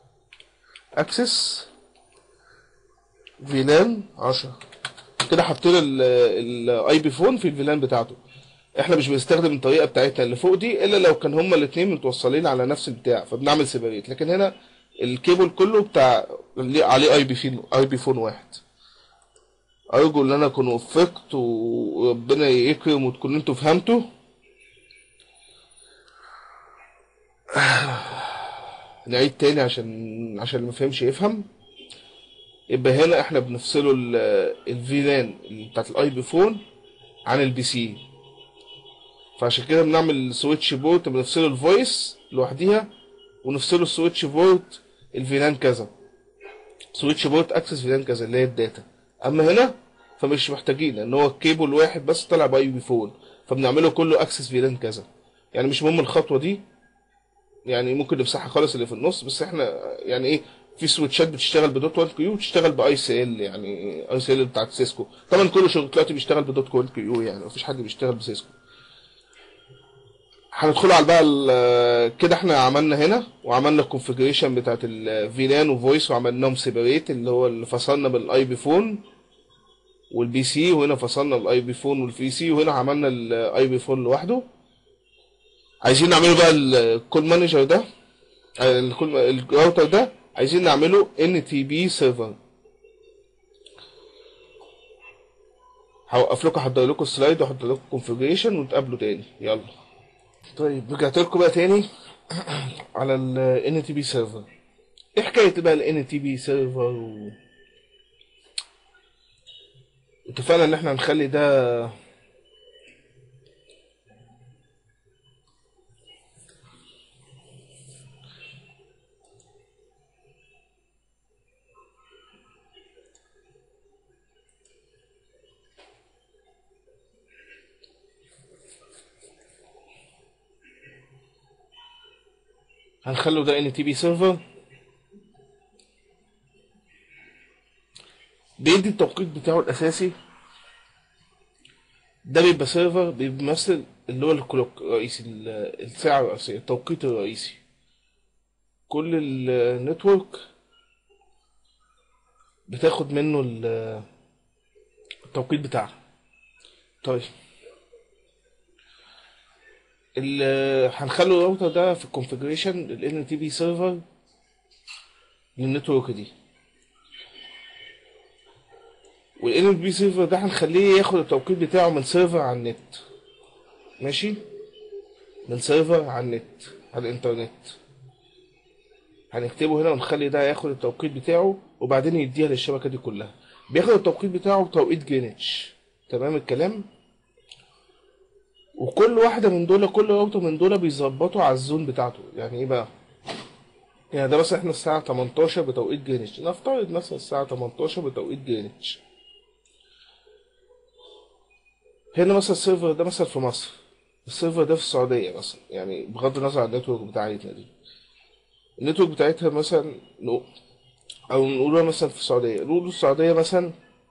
اكسس فيلان 10 كده حطينا الاي بي فون في الفيلان بتاعته احنا مش بنستخدم الطريقه بتاعتنا اللي فوق دي الا لو كان هما الاثنين متوصلين على نفس البتاع فبنعمل سيبريت لكن هنا الكيبل كله بتاع اللي عليه اي بي فين اي بي فون واحد ارجو ان انا اكون وفقت وربنا يكرم وتكونوا انتوا فهمتوا نعيد تاني عشان عشان اللي مفهمش يفهم يبقى هنا احنا بنفصله الفيلان بتاعت الاي بي فون عن البي سي فعشان كده بنعمل سويتش بورت بنفصله الفويس لوحديها ونفصله السويتش بورت الفيلان كذا سويتش بورت اكسس فيلان كذا اللي هي الداتا اما هنا فمش محتاجين لان هو كيبل واحد بس طلع باي بي فون فبنعمله كله اكسس فيلان كذا يعني مش مهم الخطوه دي يعني ممكن نمسحها خالص اللي في النص بس احنا يعني ايه في سويتشات بتشتغل بدوت 1 كيو وتشتغل باي سي ال يعني اي سي ال بتاعت سيسكو طبعا كل شغل دلوقتي بيشتغل بدوت 1 كيو يعني مفيش حد بيشتغل بسيسكو هندخل على بقى ال- كده احنا عملنا هنا وعملنا الكونفيجريشن بتاعت الفيلان وفويس وعملناهم سيبريت اللي هو اللي فصلنا بالاي بي فون والبي سي وهنا فصلنا الاي بي فون والبي سي وهنا عملنا الاي بي فون لوحده عايزين نعمله بقى الكول مانجر ده آه، الكول الراوتر ده عايزين نعمله ان تي بي سيرفر هوقف لكم احضر لكم السلايد واحضر لكم كونفيجريشن ونتقابلوا تاني يلا طيب رجعت لكم بقى تاني على ال NTP سيرفر ايه حكاية بقى ال NTP سيرفر و... اتفقنا ان احنا هنخلي ده هنخلو ده NTP سيرفر بيدي التوقيت بتاعه الاساسي ده بيبقى سيرفر بيمثل اللي هو الكلوك الرئيسي ال- الساعة الرئيسية التوقيت الرئيسي كل النتورك بتاخد منه ال- التوقيت بتاعها طيب ال- هنخلي الراوتر ده في الكونفيجريشن ال NTP سيرفر للنتورك دي والان بي سيرفر ده هنخليه ياخد التوقيت بتاعه من سيرفر على النت ماشي من سيرفر على النت على الانترنت هنكتبه هنا ونخلي ده ياخد التوقيت بتاعه وبعدين يديها للشبكة دي كلها بياخد التوقيت بتاعه بتوقيت جرينتش تمام الكلام وكل واحدة من دول كل راوتر من دول بيظبطوا على الزون بتاعته يعني ايه بقى يعني ده مثلا احنا الساعة 18 بتوقيت جرينتش نفترض مثلا الساعة 18 بتوقيت جرينتش هنا مثلا السيرفر ده مثلا في مصر السيرفر ده في السعودية مثلا يعني بغض النظر عن النتورك بتاعتنا دي النتورك بتاعتها مثلا نقول او نقولها مثلا في السعودية نقول السعودية مثلا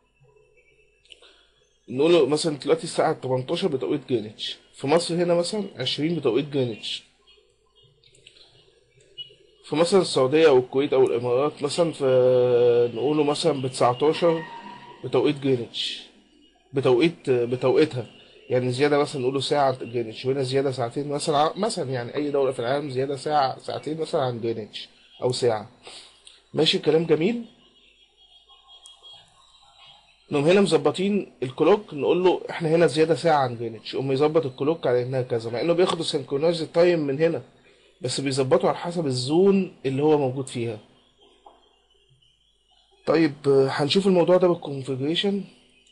نقول مثلا دلوقتي الساعة 18 بتوقيت جرينتش في مصر هنا مثلا 20 بتوقيت جرينتش في مثلا السعودية أو الكويت أو الإمارات مثلا في نقوله مثلا ب 19 بتوقيت جرينتش بتوقيت بتوقيتها يعني زيادة مثلا نقوله ساعة جرينتش وهنا زيادة ساعتين مثلا ع- مثلا يعني أي دولة في العالم زيادة ساعة ساعتين مثلا عن جرينتش أو ساعة ماشي الكلام جميل نقوم هنا مظبطين الكلوك نقول له احنا هنا زيادة ساعة عن جرينتش يقوم يظبط الكلوك على انها كذا مع انه بياخد السنكرونايز تايم من هنا بس بيظبطه على حسب الزون اللي هو موجود فيها طيب آه، هنشوف الموضوع ده بالكونفيجريشن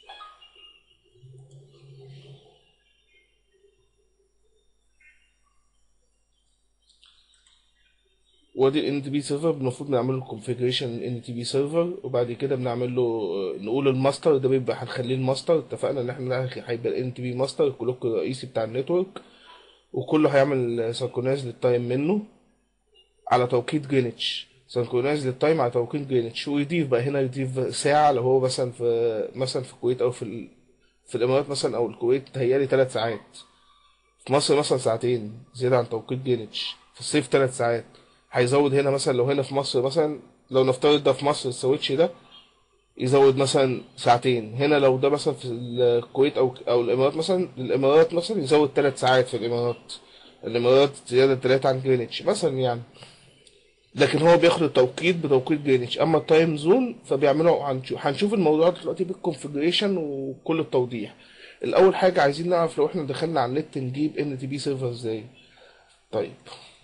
وادي ال ان تي بي سيرفر المفروض نعمل له كونفيجريشن ان تي بي سيرفر وبعد كده بنعمل له آه، نقول الماستر ده بيبقى هنخليه الماستر اتفقنا ان احنا ده هيبقى ال ان تي بي ماستر الكلوك الرئيسي بتاع النتورك وكله هيعمل سنكرونايز للتايم منه على توقيت جرينتش سنكرونايز للتايم على توقيت جرينتش ويضيف بقى هنا يضيف ساعة لو هو مثلا في مثلا في الكويت أو في ال... في الإمارات مثلا أو الكويت تهيألي ثلاث ساعات في مصر مثلا ساعتين زيادة عن توقيت جرينتش في الصيف ثلاث ساعات هيزود هنا مثلا لو هنا في مصر مثلا لو نفترض ده في مصر السويتش ده يزود مثلا ساعتين هنا لو ده مثلا في الكويت او او الامارات مثلا الامارات مثلا يزود ثلاث ساعات في الامارات الامارات زياده ثلاثة عن جرينتش مثلا يعني لكن هو بياخد التوقيت بتوقيت جرينتش اما التايم زون فبيعملوا هنشوف, هنشوف الموضوع ده دلوقتي بالكونفجريشن وكل التوضيح الاول حاجه عايزين نعرف لو احنا دخلنا على النت نجيب ان تي بي سيرفر ازاي طيب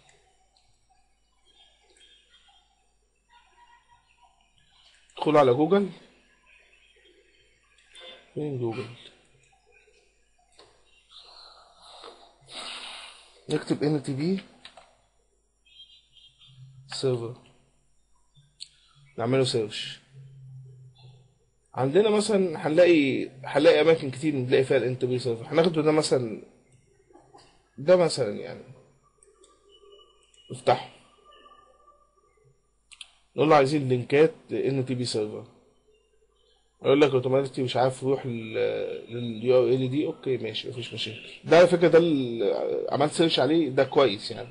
ادخلوا على جوجل فين جوجل نكتب ان تي بي سيرفر نعمله سيرش عندنا مثلا هنلاقي هنلاقي اماكن كتير نلاقي فيها الان تي بي سيرفر هناخده ده مثلا ده مثلا يعني افتحه نقول له عايزين لينكات ان تي بي سيرفر اقول لك اوتوماتيكلي مش عارف روح لليو ار ال دي اوكي ماشي مفيش مشاكل ده على فكره ده اللي عملت سيرش عليه ده كويس يعني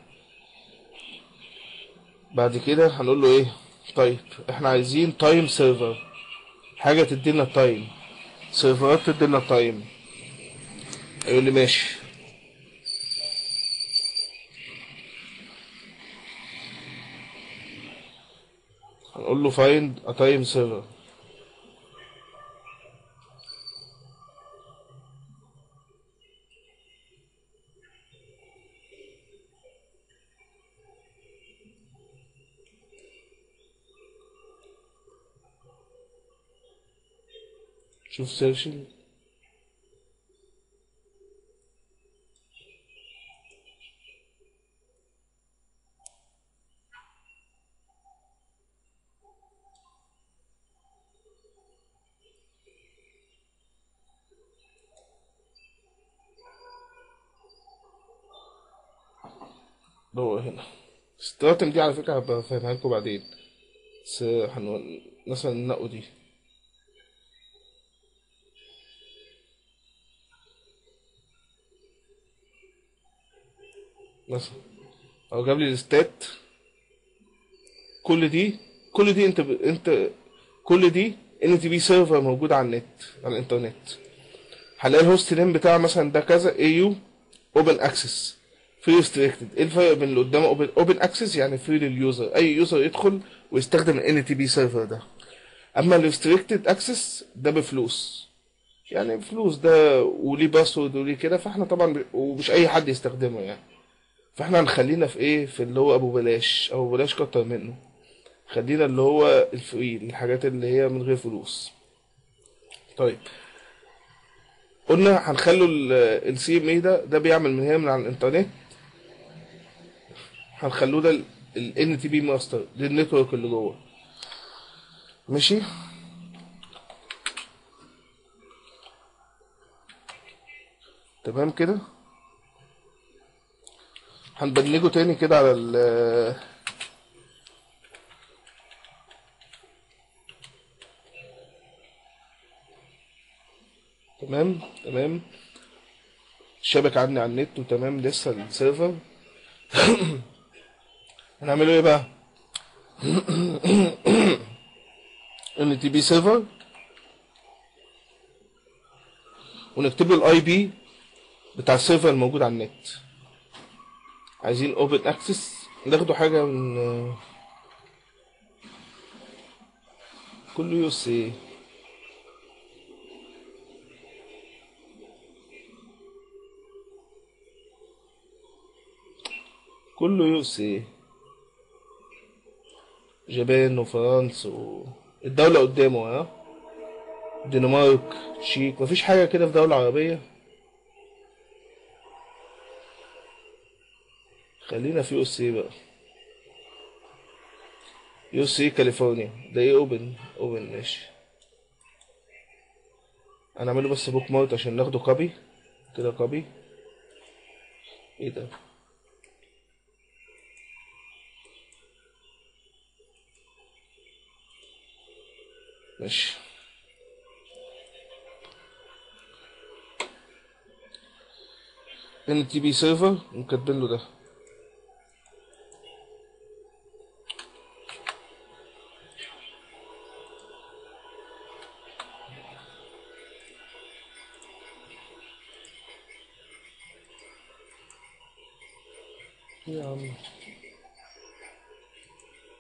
بعد كده هنقول له ايه طيب احنا عايزين تايم سيرفر حاجه تدينا التايم سيرفرات تدينا التايم يقول لي ماشي هنقول له find a time server شوف سيرشنج هو هنا الستراتم دي على فكرة هبقى فاهمها لكم بعدين بس هنقول مثلا النقو دي مثلا او جاب لي الستات كل دي كل دي انت ب... انت كل دي ان تي بي سيرفر موجود على النت على الانترنت هلاقي الهوست نيم بتاعه مثلا ده كذا اي يو اوبن اكسس فري ريستريكتد ايه الفرق بين اللي قدامه اوبن اوبن اكسس يعني فري لليوزر اي يوزر يدخل ويستخدم الان تي بي سيرفر ده اما الريستريكتد اكسس ده بفلوس يعني فلوس ده وليه باسورد وليه كده فاحنا طبعا ب... ومش اي حد يستخدمه يعني فاحنا هنخلينا في ايه في اللي هو ابو بلاش ابو بلاش كتر منه خلينا اللي هو الفري الحاجات اللي هي من غير فلوس طيب قلنا هنخلوا السي ام اي ده ده بيعمل من هنا من على الانترنت هنخلوه ده الان تي بي ماستر للنتورك اللي جوه ماشي تمام كده هنبنجه تاني كده على ال تمام تمام الشبكة عندي على النت وتمام لسه السيرفر هنعمله ايه بقى ان تي بي سيرفر ونكتب له الاي بي بتاع السيرفر الموجود على النت عايزين اوبن اكسس ناخده حاجة من كله يوس ايه كله يوس ايه جابان وفرنسا و... الدولة قدامه ها الدنمارك تشيك مفيش حاجة كده في دولة عربية خلينا في يو سي بقى يو سي كاليفورنيا ده ايه اوبن اوبن ماشي انا اعمله بس بوك مارك عشان ناخده كوبي كده كوبي ايه ده ماشي ان تي بي سيرفر وكاتبين له ده يا عم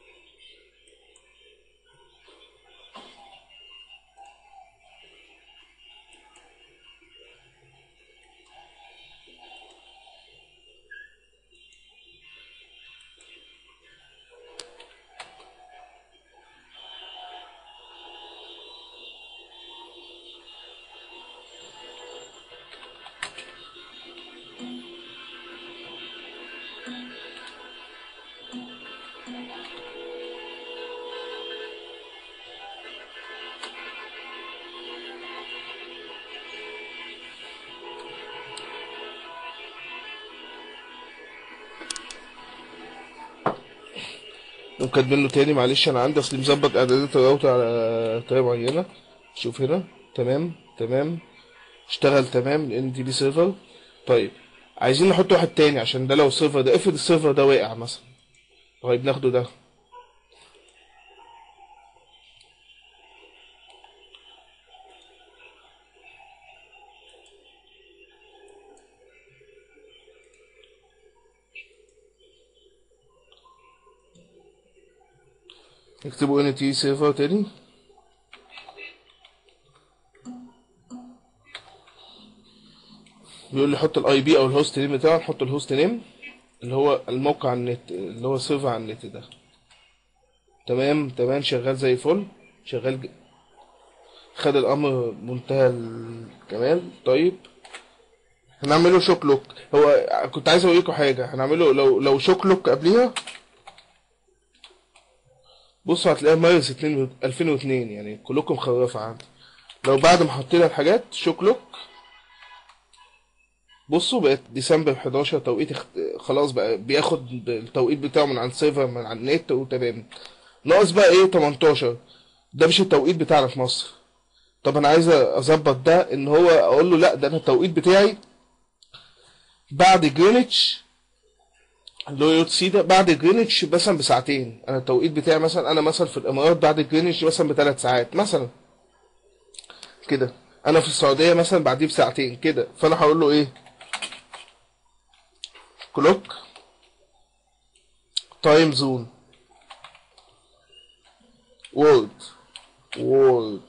نقوم كاتبين له تاني معلش انا عندي اصلي مظبط اعدادات الراوتر على طريقه معينه شوف هنا تمام تمام اشتغل تمام الان تي بي سيرفر طيب عايزين نحط واحد تاني عشان ده لو السيرفر ده افرض السيرفر ده واقع مثلا طيب ناخده ده اكتبوا ان تي سيرفر تاني بيقول لي حط الاي بي او الهوست نيم بتاعه نحط الهوست نيم اللي هو الموقع على النت اللي هو سيرفر على النت ده تمام تمام شغال زي الفل شغال ج... خد الامر منتهى الكمال طيب هنعمله شوك لوك هو كنت عايز اوريكم حاجه هنعمله لو لو شوك لوك قبليها بصوا هتلاقيها مارس 2 2002 يعني كلكم خرافة عندي لو بعد ما حطينا الحاجات شوك لوك بصوا بقت ديسمبر 11 توقيت اخت... خلاص بقى بياخد التوقيت بتاعه من عند سيرفر من على النت وتمام ناقص بقى ايه 18 ده مش التوقيت بتاعنا في مصر طب انا عايز اظبط ده ان هو اقول له لا ده انا التوقيت بتاعي بعد جرينتش اللي هو يوت سي ده بعد جرينتش مثلا بساعتين انا التوقيت بتاعي مثلا انا مثلا في الامارات بعد جرينتش مثلا بثلاث ساعات مثلا كده انا في السعوديه مثلا بعديه بساعتين كده فانا هقول له ايه كلوك تايم زون وورد وورد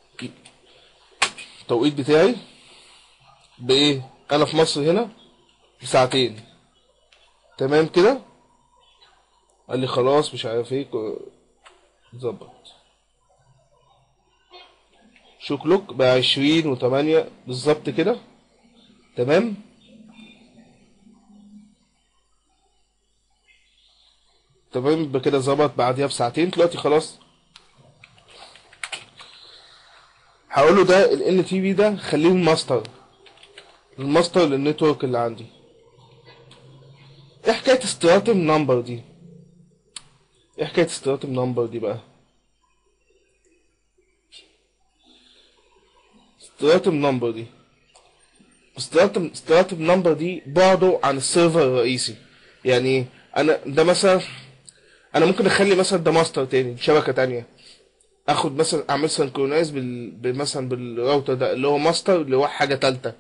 التوقيت بتاعي بايه انا في مصر هنا بساعتين تمام كده قال لي خلاص مش عارف ايه ظبط شو كلوك بقى عشرين وتمانية بالظبط كده تمام تمام يبقى كده ظبط بعديها بساعتين دلوقتي خلاص هقول له ده ال ان تي بي ده خليه الماستر الماستر للنتورك اللي عندي ايه حكايه استراتم نمبر دي ايه حكايه استراتم نمبر دي بقى استراتم نمبر دي استراتم استراتم نمبر دي بعده عن السيرفر الرئيسي يعني انا ده مثلا انا ممكن اخلي مثلا ده ماستر تاني شبكه تانية اخد مثلا اعمل سنكرونايز بال مثلا بالراوتر ده اللي هو ماستر اللي هو حاجه تالته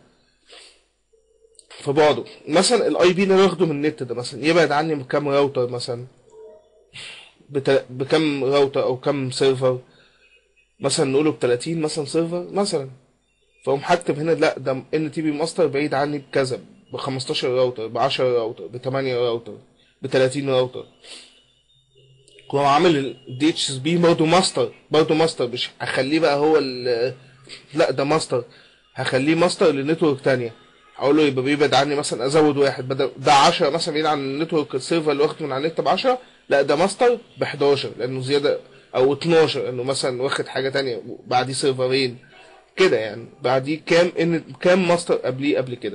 في بعضه مثلا الاي بي اللي انا واخده من النت ده مثلا يبعد عني بكام راوتر مثلا بت... بكام راوتر او كام سيرفر مثلا نقوله ب 30 مثلا سيرفر مثلا فاقوم هكتب هنا لا ده ان تي بي ماستر بعيد عني بكذا ب 15 راوتر ب 10 راوتر ب 8 راوتر ب 30 راوتر هو عامل الدي اتش اس بي برضه ماستر برضه ماستر مش هخليه بقى هو ال لا ده ماستر هخليه ماستر لنتورك تانية اقول له يبقى بيبعد عني مثلا ازود واحد بدل ده 10 مثلا بعيد عن النتورك السيرفر اللي واخد من على النت ب 10 لا ده ماستر ب 11 لانه زياده او 12 انه مثلا واخد حاجه تانية بعديه سيرفرين كده يعني بعديه كام ان كام ماستر قبليه قبل كده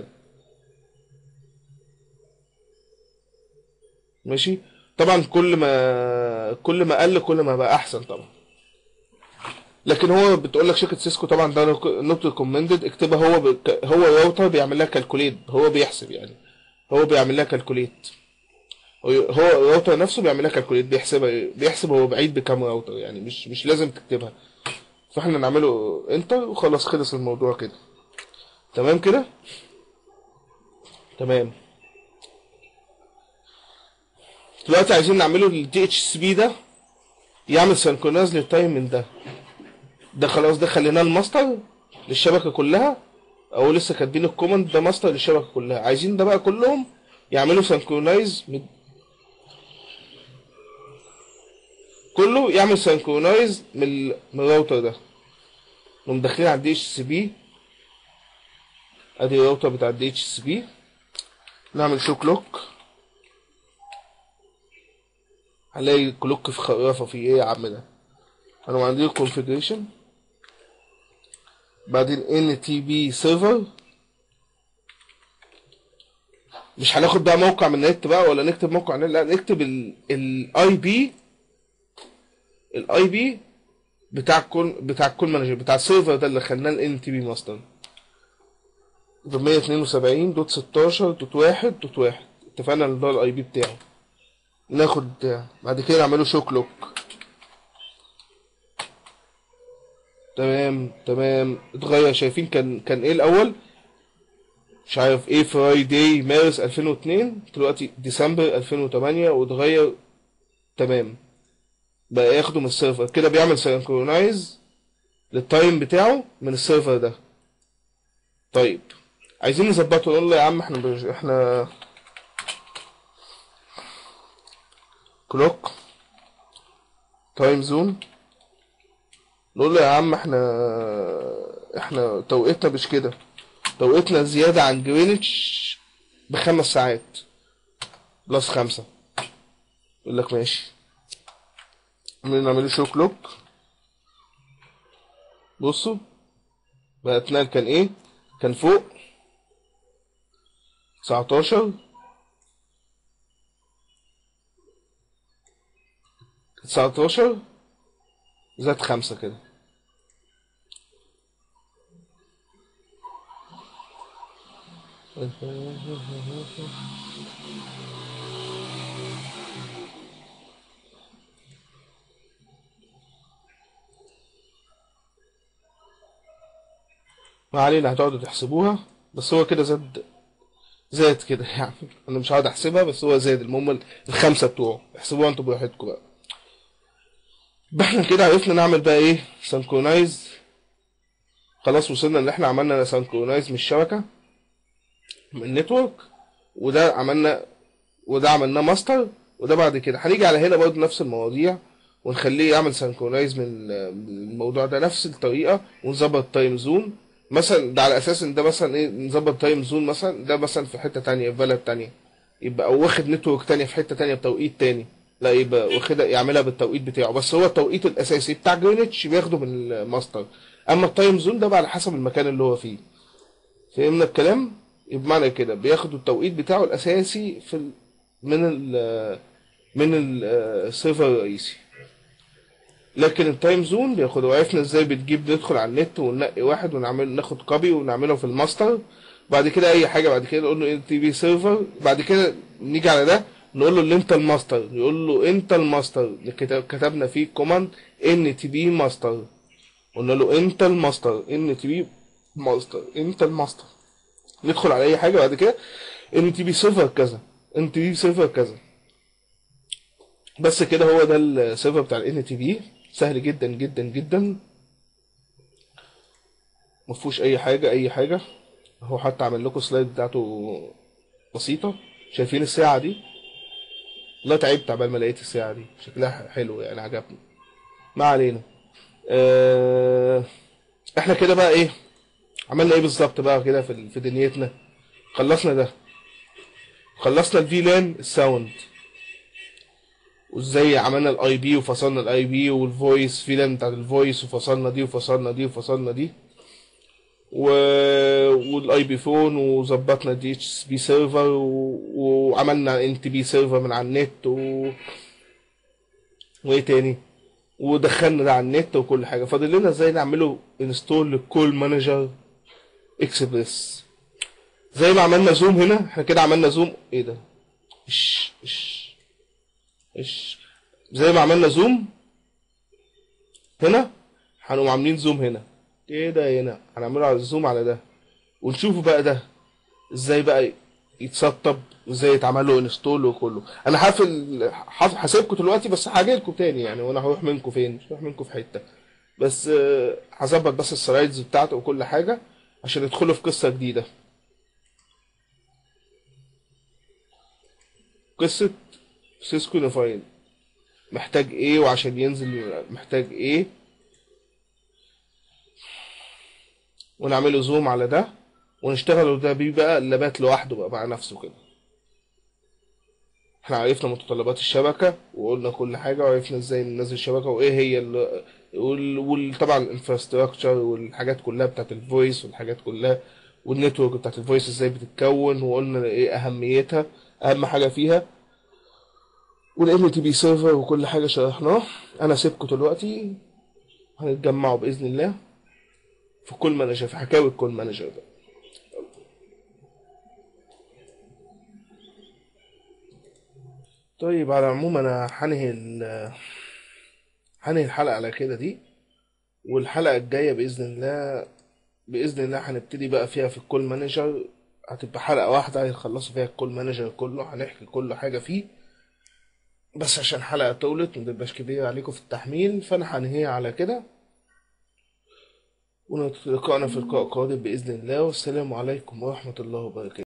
ماشي طبعا كل ما كل ما قل كل ما بقى احسن طبعا لكن هو بتقول لك شركه سيسكو طبعا ده نوت ريكومندد اكتبها هو ب... هو راوتر بيعمل لها كالكوليت هو بيحسب يعني هو بيعمل لها كالكوليت هو الراوتر نفسه بيعمل لها كالكوليت بيحسبها بيحسب هو بعيد بكام راوتر يعني مش مش لازم تكتبها فاحنا نعمله انتر وخلاص خلص الموضوع كده تمام كده تمام دلوقتي عايزين نعمله الدي اتش سي بي ده يعمل سنكرونايز للتايم من ده ده خلاص ده خليناه الماستر للشبكه كلها او لسه كاتبين الكوماند ده ماستر للشبكه كلها عايزين ده بقى كلهم يعملوا سنكرونايز من كله يعمل سنكرونايز من من الراوتر ده نقوم داخلين على الدي اتش سي بي ادي الراوتر بتاع الدي اتش سي بي نعمل شو كلوك هلاقي كلوك في خرافه في ايه يا عم ده انا عندي configuration بعدين ان تي بي سيرفر مش هناخد بقى موقع من النت بقى ولا نكتب موقع لا نكتب الاي بي الاي بي بتاع الكول بتاع الكول مانجر بتاع السيرفر ده اللي خلاه الان تي بي ماستر 172 دوت 16 دوت 1 دوت 1 اتفقنا ان ده الاي بي بتاعه ناخد بعد كده نعمله شو كلوك تمام تمام اتغير شايفين كان كان ايه الاول مش عارف ايه فرايداي مارس 2002 دلوقتي ديسمبر 2008 واتغير تمام بقى ياخده من السيرفر كده بيعمل سينكرونايز للتايم بتاعه من السيرفر ده طيب عايزين نظبطه نقول له يا عم احنا بج... احنا كلوك تايم زون نقول له يا عم احنا احنا توقيتنا مش كده توقيتنا زيادة عن جرينتش بخمس ساعات بلس خمسة يقول لك ماشي نعمله شو كلوك بصوا بقى اتنقل كان ايه كان فوق تسعتاشر تسعتاشر زاد خمسة كده ما علينا هتقعدوا تحسبوها بس هو كده زاد زاد كده يعني انا مش هقعد احسبها بس هو زاد المهم الخمسه بتوعه احسبوها انتوا براحتكم بقى يبقى احنا كده عرفنا نعمل بقى ايه سنكرونايز خلاص وصلنا ان احنا عملنا سنكرونايز من الشبكه من النتورك وده عملنا وده عملناه ماستر وده بعد كده هنيجي على هنا برضه نفس المواضيع ونخليه يعمل سنكرونايز من الموضوع ده نفس الطريقه ونظبط تايم زون مثلا ده على اساس ان ده مثلا ايه نظبط تايم زون مثلا ده مثلا في حته تانية في بلد تانية يبقى او واخد نتورك تانية في حته تانية بتوقيت تاني لا يبقى واخدها يعملها بالتوقيت بتاعه بس هو التوقيت الاساسي بتاع جرينتش بياخده من الماستر اما التايم زون ده بقى على حسب المكان اللي هو فيه فهمنا الكلام يبقى معنى كده بياخدوا التوقيت بتاعه الاساسي في ال من ال من السيرفر الرئيسي لكن التايم زون بياخده وعرفنا ازاي بتجيب ندخل على النت وننقي واحد ونعمل ناخد كوبي ونعمله في الماستر بعد كده اي حاجه بعد كده نقول له ان تي بي سيرفر بعد كده نيجي على ده نقول له اللي انت الماستر يقول له انت الماستر كتبنا فيه كوماند ان تي بي ماستر قلنا له انت الماستر ان تي بي ماستر انت الماستر ندخل على اي حاجه بعد كده ان تي بي سيرفر كذا ان تي بي سيرفر كذا بس كده هو ده السيرفر بتاع الان تي بي سهل جدا جدا جدا مفهوش اي حاجه اي حاجه هو حتى عامل لكم سلايد بتاعته بسيطه شايفين الساعه دي والله تعبت عبال ما لقيت الساعه دي شكلها حلو يعني عجبني ما علينا اه احنا كده بقى ايه عملنا ايه بالظبط بقى كده في في دنيتنا خلصنا ده خلصنا الفي لان الساوند وازاي عملنا الاي بي وفصلنا الاي بي والفويس في لان بتاعت الفويس وفصلنا دي وفصلنا دي وفصلنا دي و... والاي بي فون وظبطنا دي اتش اس بي سيرفر و... وعملنا ان تي بي سيرفر من على النت و... وايه تاني ودخلنا ده على النت وكل حاجه فاضل لنا ازاي نعمله انستول للكول مانجر اكسبريس زي ما عملنا زوم هنا احنا كده عملنا زوم ايه ده اش اش اش زي ما عملنا زوم هنا هنقوم عاملين زوم هنا كده هنا هنعمله على الزوم على ده ونشوف بقى ده ازاي بقى يتسطب وازاي يتعمل له انستول وكله انا حافل هسيبكم دلوقتي بس هاجي لكم تاني يعني وانا هروح منكم فين مش هروح منكم في حته بس هظبط بس السلايدز بتاعته وكل حاجه عشان ندخلوا في قصه جديده قصه سيسكو نفايل محتاج ايه وعشان ينزل محتاج ايه ونعمله زوم على ده ونشتغل ده بيه بقى اللابات لوحده بقى مع نفسه كده احنا عرفنا متطلبات الشبكة وقلنا كل حاجة وعرفنا ازاي ننزل الشبكة وايه هي ال... وطبعا الانفراستراكشر والحاجات كلها بتاعت الفويس والحاجات كلها والنتورك بتاعت الفويس ازاي بتتكون وقلنا ايه اهميتها اهم حاجة فيها والام تي بي سيرفر وكل حاجه شرحناه انا سيبكم دلوقتي هنتجمعوا باذن الله في كل مانجر في حكاوي الكول مانجر ده طيب على العموم انا هنهي ال- هنهي الحلقه على كده دي والحلقه الجايه باذن الله باذن الله هنبتدي بقى فيها في الكول مانجر هتبقى حلقه واحده هيخلصوا فيها الكول مانجر كله هنحكي كل حاجه فيه بس عشان حلقه طولت متبقاش كبيره عليكم في التحميل فانا هنهيها على كده ونلقانا في لقاء قادم باذن الله والسلام عليكم ورحمه الله وبركاته